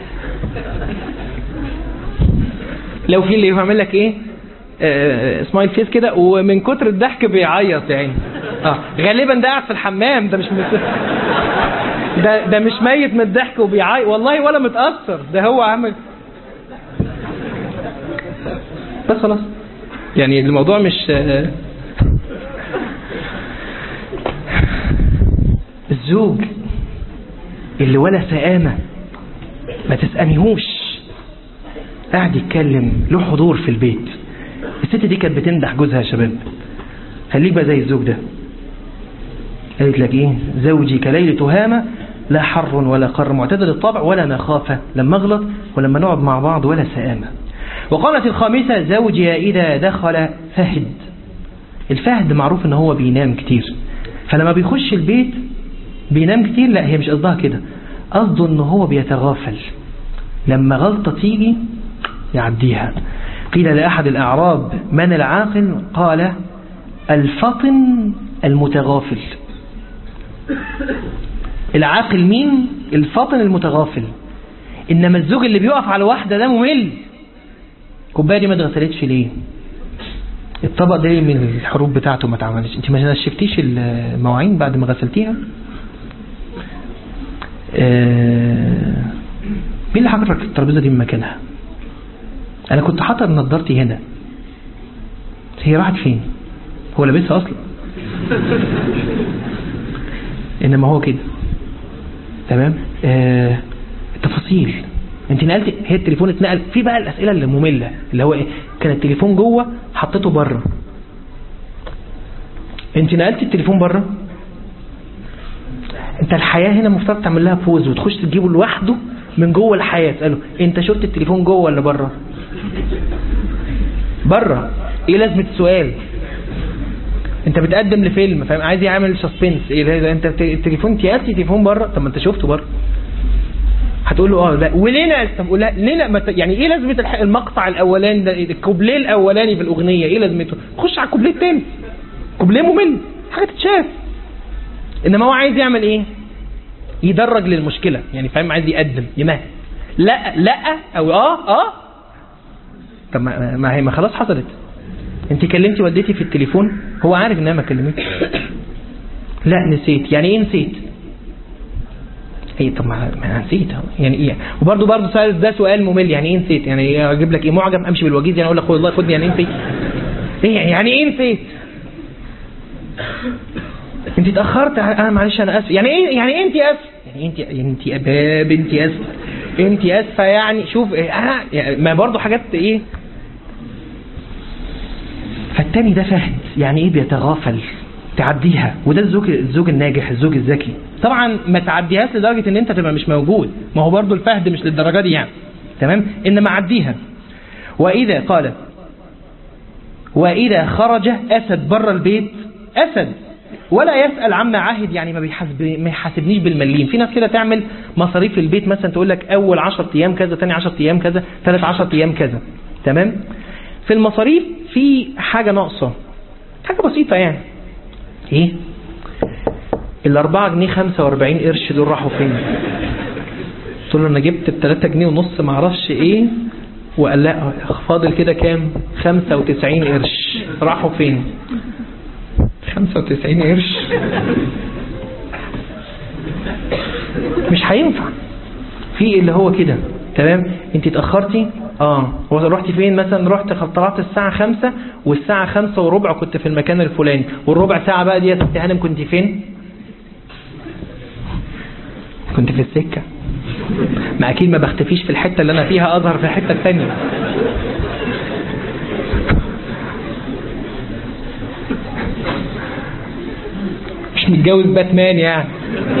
لو في اللي يعمل لك ايه آه، سمايل فيس كده ومن كتر الضحك بيعيط يعني اه غالبا ده قاعد في الحمام ده مش مت... ده ده مش ميت من الضحك وبيعيط والله ولا متاثر ده هو عامل بس خلاص يعني الموضوع مش آه، الزوج اللي ولا سآمة ما تسأميهوش قاعد يتكلم له حضور في البيت الست دي كانت بتمدح جوزها يا شباب خليك بقى زي الزوج ده قالت لك ايه زوجي كليل تهامة لا حر ولا قر معتدل الطبع ولا نخافة لما اغلط ولما نقعد مع بعض ولا سآمة وقالت الخامسة زوجي إذا دخل فهد الفهد معروف ان هو بينام كتير فلما بيخش البيت بينام كتير لا هي مش قصدها كده قصده ان هو بيتغافل لما غلطة تيجي يعديها قيل لأحد الأعراب من العاقل قال الفطن المتغافل العاقل مين الفطن المتغافل إنما الزوج اللي بيقف على واحدة ده ممل الكوبايه دي ما اتغسلتش ليه الطبق ده من الحروب بتاعته ما اتعملش انت ما نشفتيش المواعين بعد ما غسلتيها آه، مين اللي حرك الترابيزه دي من مكانها انا كنت حاطط نضارتي هنا هي راحت فين هو لابسها اصلا انما هو كده تمام آه التفاصيل انت نقلت هي التليفون اتنقل في بقى الاسئله اللي ممله اللي هو ايه كان التليفون جوه حطيته بره انت نقلت التليفون بره انت الحياه هنا المفترض تعمل لها بوز وتخش تجيبه لوحده من جوه الحياه تساله انت شفت التليفون جوه ولا بره بره ايه لازمه السؤال انت بتقدم لفيلم فاهم عايز يعمل سسبنس ايه ده انت بت- التليفون تياسي تليفون بره طب ما انت شفته بره هتقول له اه لا وليه لا طب قول لا ليه لا ما ت- يعني ايه لازمه الح- المقطع الاولاني ده الكوبليه الاولاني في الاغنيه ايه لازمته خش على الكوبليه التاني كوبليه ممل حاجه تتشاف انما هو عايز يعمل ايه يدرج للمشكله يعني فاهم عايز يقدم يمهد لا لا او اه اه طب ما ما هي ما خلاص حصلت انت كلمتي والدتي في التليفون هو عارف انها ما كلمتش لا نسيت يعني ايه نسيت ايه طب ما ما انا نسيت اهو. يعني ايه وبرده برده سؤال ده سؤال ممل يعني ايه نسيت يعني إيه اجيب لك ايه معجم امشي بالوجيز يعني اقول لك خد والله خدني يعني ايه نسيت ايه يعني ايه نسيت انت اتاخرت انا معلش انا اسف يعني ايه يعني ايه انت اسف يعني انت يعني انت يا باب انت اسف انت اسفه يعني شوف إيه انا يعني ما برضه حاجات ايه فالتاني ده فهد يعني ايه بيتغافل تعديها وده الزوج الزوج الناجح الزوج الذكي طبعا ما تعديهاش لدرجه ان انت تبقى مش موجود ما هو برضو الفهد مش للدرجه دي يعني تمام انما عديها واذا قال وإذا خرج أسد بره البيت أسد ولا يسأل عما عهد يعني ما بيحاسب ما يحاسبنيش بالمليم في ناس كده تعمل مصاريف البيت مثلا تقول لك أول 10 أيام كذا ثاني 10 أيام كذا ثالث 10 أيام كذا تمام في المصاريف في حاجة ناقصة حاجة بسيطة يعني ايه الأربعة جنيه خمسة وأربعين قرش دول راحوا فين قلت له أنا جبت بتلاتة جنيه ونص معرفش إيه وقال لا فاضل كده كام خمسة وتسعين قرش راحوا فين خمسة وتسعين قرش مش هينفع في اللي هو كده تمام انت اتأخرتي اه رحتي فين مثلا رحت طلعت الساعة خمسة والساعة خمسة وربع كنت في المكان الفلاني والربع ساعة بقى دي يا ست هانم كنت فين كنت في السكة ما اكيد ما بختفيش في الحتة اللي انا فيها اظهر في الحتة الثانية مش متجوز باتمان يعني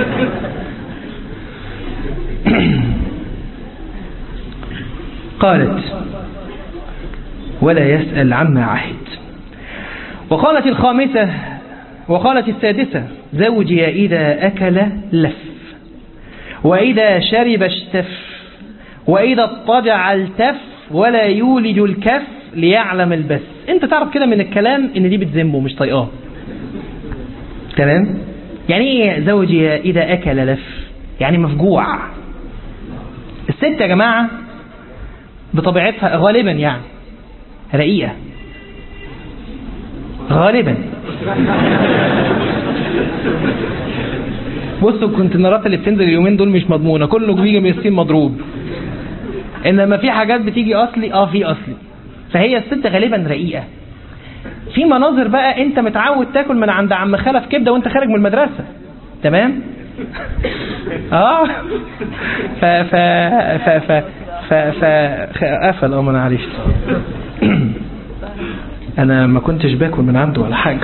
قالت ولا يسأل عما عهد وقالت الخامسة وقالت السادسة زوجي إذا أكل لف وإذا شرب اشتف وإذا اضطجع التف ولا يولج الكف ليعلم البس انت تعرف كده من الكلام ان دي بتذمه مش طايقاه تمام يعني ايه زوجي إذا أكل لف يعني مفجوع الست يا جماعة بطبيعتها غالبا يعني رقيقة غالبا بصوا الكونتينرات اللي بتنزل اليومين دول مش مضمونة كله بيجي من الصين مضروب انما في حاجات بتيجي اصلي اه في اصلي فهي الست غالبا رقيقة في مناظر بقى انت متعود تاكل من عند عم خلف كبده وانت خارج من المدرسه تمام اه ف ف ف ف ف ف قفل اه ما انا عرفت انا ما كنتش باكل من عنده ولا حاجه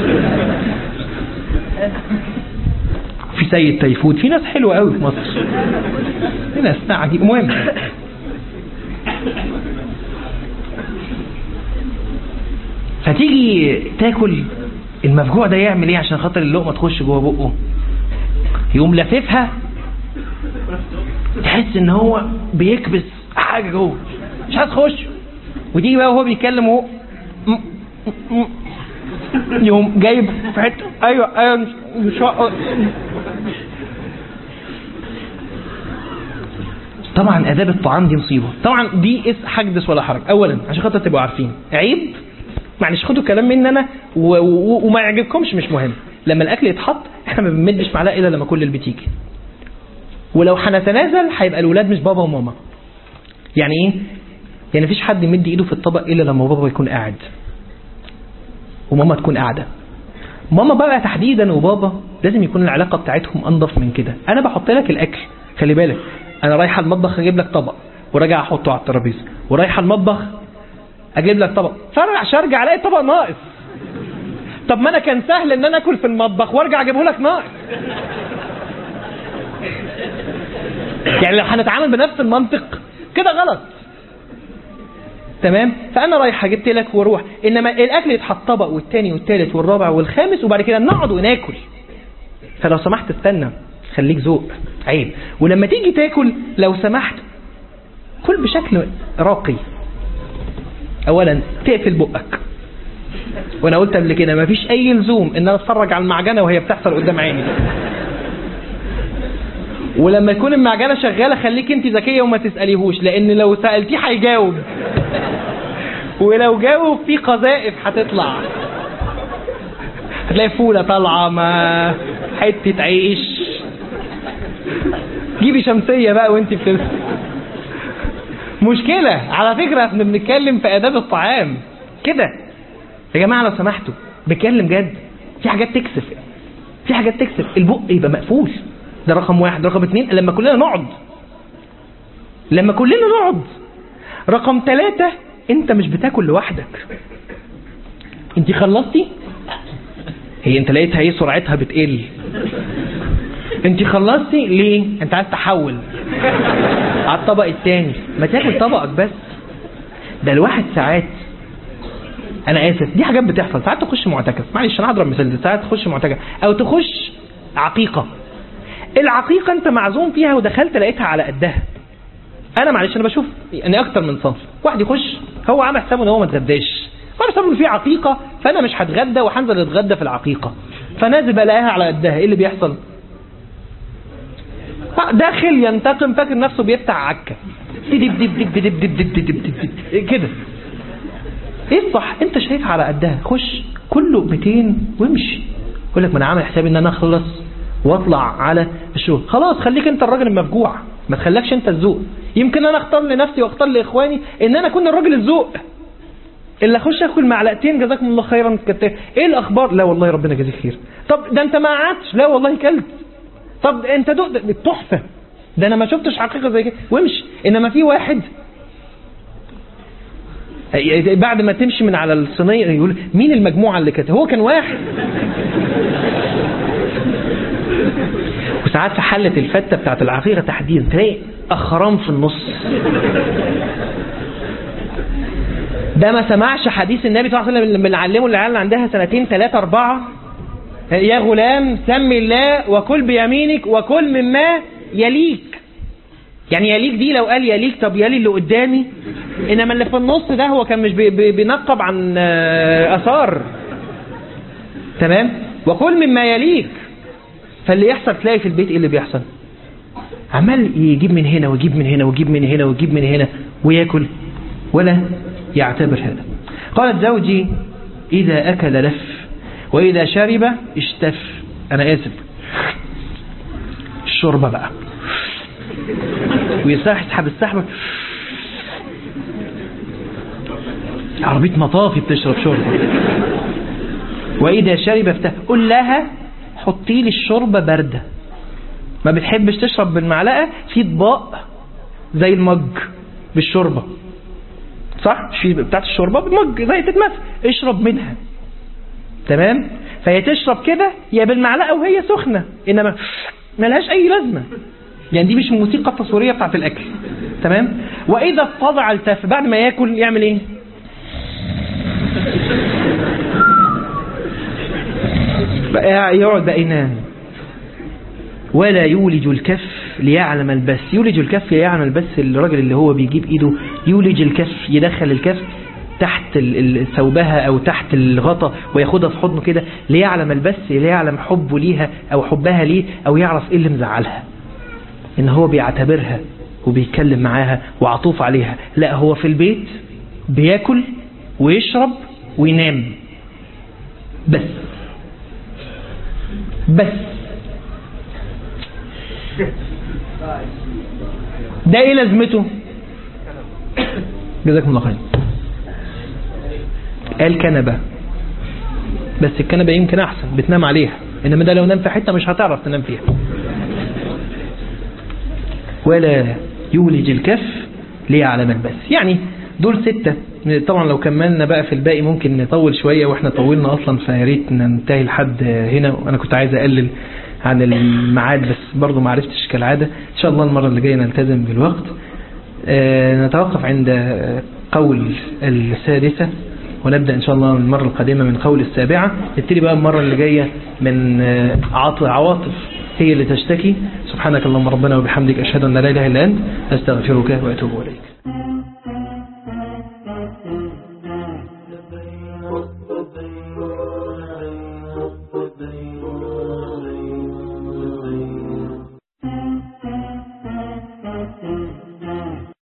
في سيد تيفود في ناس حلوه قوي في مصر في ناس عجيب المهم فتيجي تاكل المفجوع ده يعمل ايه عشان خاطر اللقمه تخش جوه بقه يقوم لاففها تحس ان هو بيكبس حاجه جوه مش عايز تخش وتيجي بقى وهو بيتكلم وهو يقوم جايب في حته ايوه ايوه مش مش طبعا اداب الطعام دي مصيبه طبعا دي اس حدث ولا حرج اولا عشان خاطر تبقوا عارفين عيب معلش خدوا كلام مني انا و... و... وما يعجبكمش مش مهم لما الاكل يتحط احنا ما بنمدش معلقه الا لما كل اللي بتيجي ولو هنتنازل هيبقى الولاد مش بابا وماما يعني ايه يعني مفيش حد يمد ايده في الطبق الا لما بابا يكون قاعد وماما تكون قاعده ماما بقى تحديدا وبابا لازم يكون العلاقه بتاعتهم انضف من كده انا بحط لك الاكل خلي بالك انا رايحه المطبخ اجيب لك طبق وراجع احطه على الترابيزه ورايحه المطبخ اجيب لك طبق فانا عشان ارجع الاقي طبق ناقص طب ما انا كان سهل ان انا اكل في المطبخ وارجع اجيبه لك ناقص يعني لو هنتعامل بنفس المنطق كده غلط تمام فانا رايح جبت لك واروح انما الاكل يتحط طبق والتاني والتالت والرابع والخامس وبعد كده نقعد وناكل فلو سمحت استنى خليك ذوق عيب ولما تيجي تاكل لو سمحت كل بشكل راقي اولا تقفل بقك وانا قلت قبل كده مفيش اي لزوم ان انا اتفرج على المعجنه وهي بتحصل قدام عيني ولما يكون المعجنه شغاله خليك انت ذكيه وما تساليهوش لان لو سالتيه هيجاوب ولو جاوب في قذائف هتطلع هتلاقي فوله طالعه ما حته عيش جيبي شمسيه بقى وانت بتمسك مشكلة على فكرة احنا بنتكلم في آداب الطعام كده يا جماعة لو سمحتوا بتكلم جد في حاجات تكسف في حاجات تكسف البق يبقى مقفول ده رقم واحد رقم اتنين لما كلنا نقعد لما كلنا نقعد رقم ثلاثة انت مش بتاكل لوحدك انت خلصتي هي انت لقيتها ايه سرعتها بتقل انت خلصتي ليه انت عايز تحول على الطبق التاني ما تاكل طبقك بس ده الواحد ساعات انا اسف دي حاجات بتحصل ساعات تخش معتكف معلش انا هضرب مثال ساعات تخش معتكف او تخش عقيقه العقيقه انت معزوم فيها ودخلت لقيتها على قدها انا معلش انا بشوف يعني اكتر من صنف واحد يخش هو عامل حسابه ان هو ما اتغداش عامل حسابه ان في عقيقه فانا مش هتغدى وهنزل اتغدى في العقيقه فنازل بلاقيها على قدها ايه اللي بيحصل داخل ينتقم فاكر نفسه بيفتح عكه دب دب دب دب دب دب دب دب دب كده ايه الصح انت شايف على قدها خش كله 200 وامشي يقول لك ما انا عامل حسابي ان انا اخلص واطلع على الشغل خلاص خليك انت الراجل المفجوع ما تخليكش انت الذوق يمكن انا اختار لنفسي واختار لاخواني ان انا اكون الراجل الذوق اللي اخش اكل معلقتين جزاكم الله خيرا كتير ايه الاخبار لا والله ربنا يجازيك خير طب ده انت ما قعدتش لا والله كلت طب انت دقت تحفه ده انا ما شفتش حقيقه زي كده وامشي انما في واحد بعد ما تمشي من على الصينيه يقول مين المجموعه اللي كانت هو كان واحد وساعات في حله الفته بتاعت العقيقه تحديدا تلاقي اخرام في النص ده ما سمعش حديث النبي صلى الله عليه وسلم لما بنعلمه العيال اللي عندها سنتين ثلاثة أربعة يا غلام سمي الله وكل بيمينك وكل مما يليك يعني يليك دي لو قال يليك طب يلي اللي قدامي انما اللي في النص ده هو كان مش بي- بي- بينقب عن آه، اثار تمام وكل مما يليك فاللي يحصل تلاقي في البيت ايه اللي بيحصل عمال يجيب من هنا ويجيب من هنا ويجيب من هنا ويجيب من هنا وياكل ولا يعتبر هذا قالت زوجي إذا أكل لف وإذا شرب اشتف أنا آسف الشوربة بقى ويسحب يسحب السحبة عربية مطافي بتشرب شوربة وإذا شرب افتح قل لها حطي لي الشوربة باردة ما بتحبش تشرب بالمعلقة في اطباق زي المج بالشوربة صح في بتاعت الشوربة بالمج زي تتمثل اشرب منها تمام فهي تشرب كده يا بالمعلقة وهي سخنة انما ملهاش اي لازمة يعني دي مش الموسيقى التصويرية بتاعت الاكل تمام واذا اتضع التف بعد ما ياكل يعمل ايه بقى يقعد بقى ينام ولا يولج الكف ليعلم البث يولج الكف ليعلم البث الراجل اللي هو بيجيب ايده يولج الكف يدخل الكف تحت ال- ال- ثوبها او تحت الغطا وياخدها في حضنه كده ليعلم البث ليعلم حبه ليها او حبها ليه او يعرف ايه اللي مزعلها ان هو بيعتبرها وبيتكلم معاها وعطوف عليها لا هو في البيت بياكل ويشرب وينام بس بس ده ايه لازمته جزاكم الله خير قال كنبة بس الكنبة يمكن احسن بتنام عليها انما ده لو نام في حتة مش هتعرف تنام فيها ولا يولج الكف ليعلم البث يعني دول ستة طبعا لو كملنا بقى في الباقي ممكن نطول شوية واحنا طولنا اصلا فيا ريت ننتهي لحد هنا وانا كنت عايز اقلل عن الميعاد بس برضه ما عرفتش كالعادة ان شاء الله المرة اللي جاية نلتزم بالوقت آه، نتوقف عند قول السادسة ونبدأ إن شاء الله المرة القادمة من قول السابعة نبتدي بقى المرة اللي جاية من آه، عاطف عواطف هي اللي تشتكي سبحانك اللهم ربنا وبحمدك أشهد أن لا إله إلا أنت أستغفرك وأتوب إليك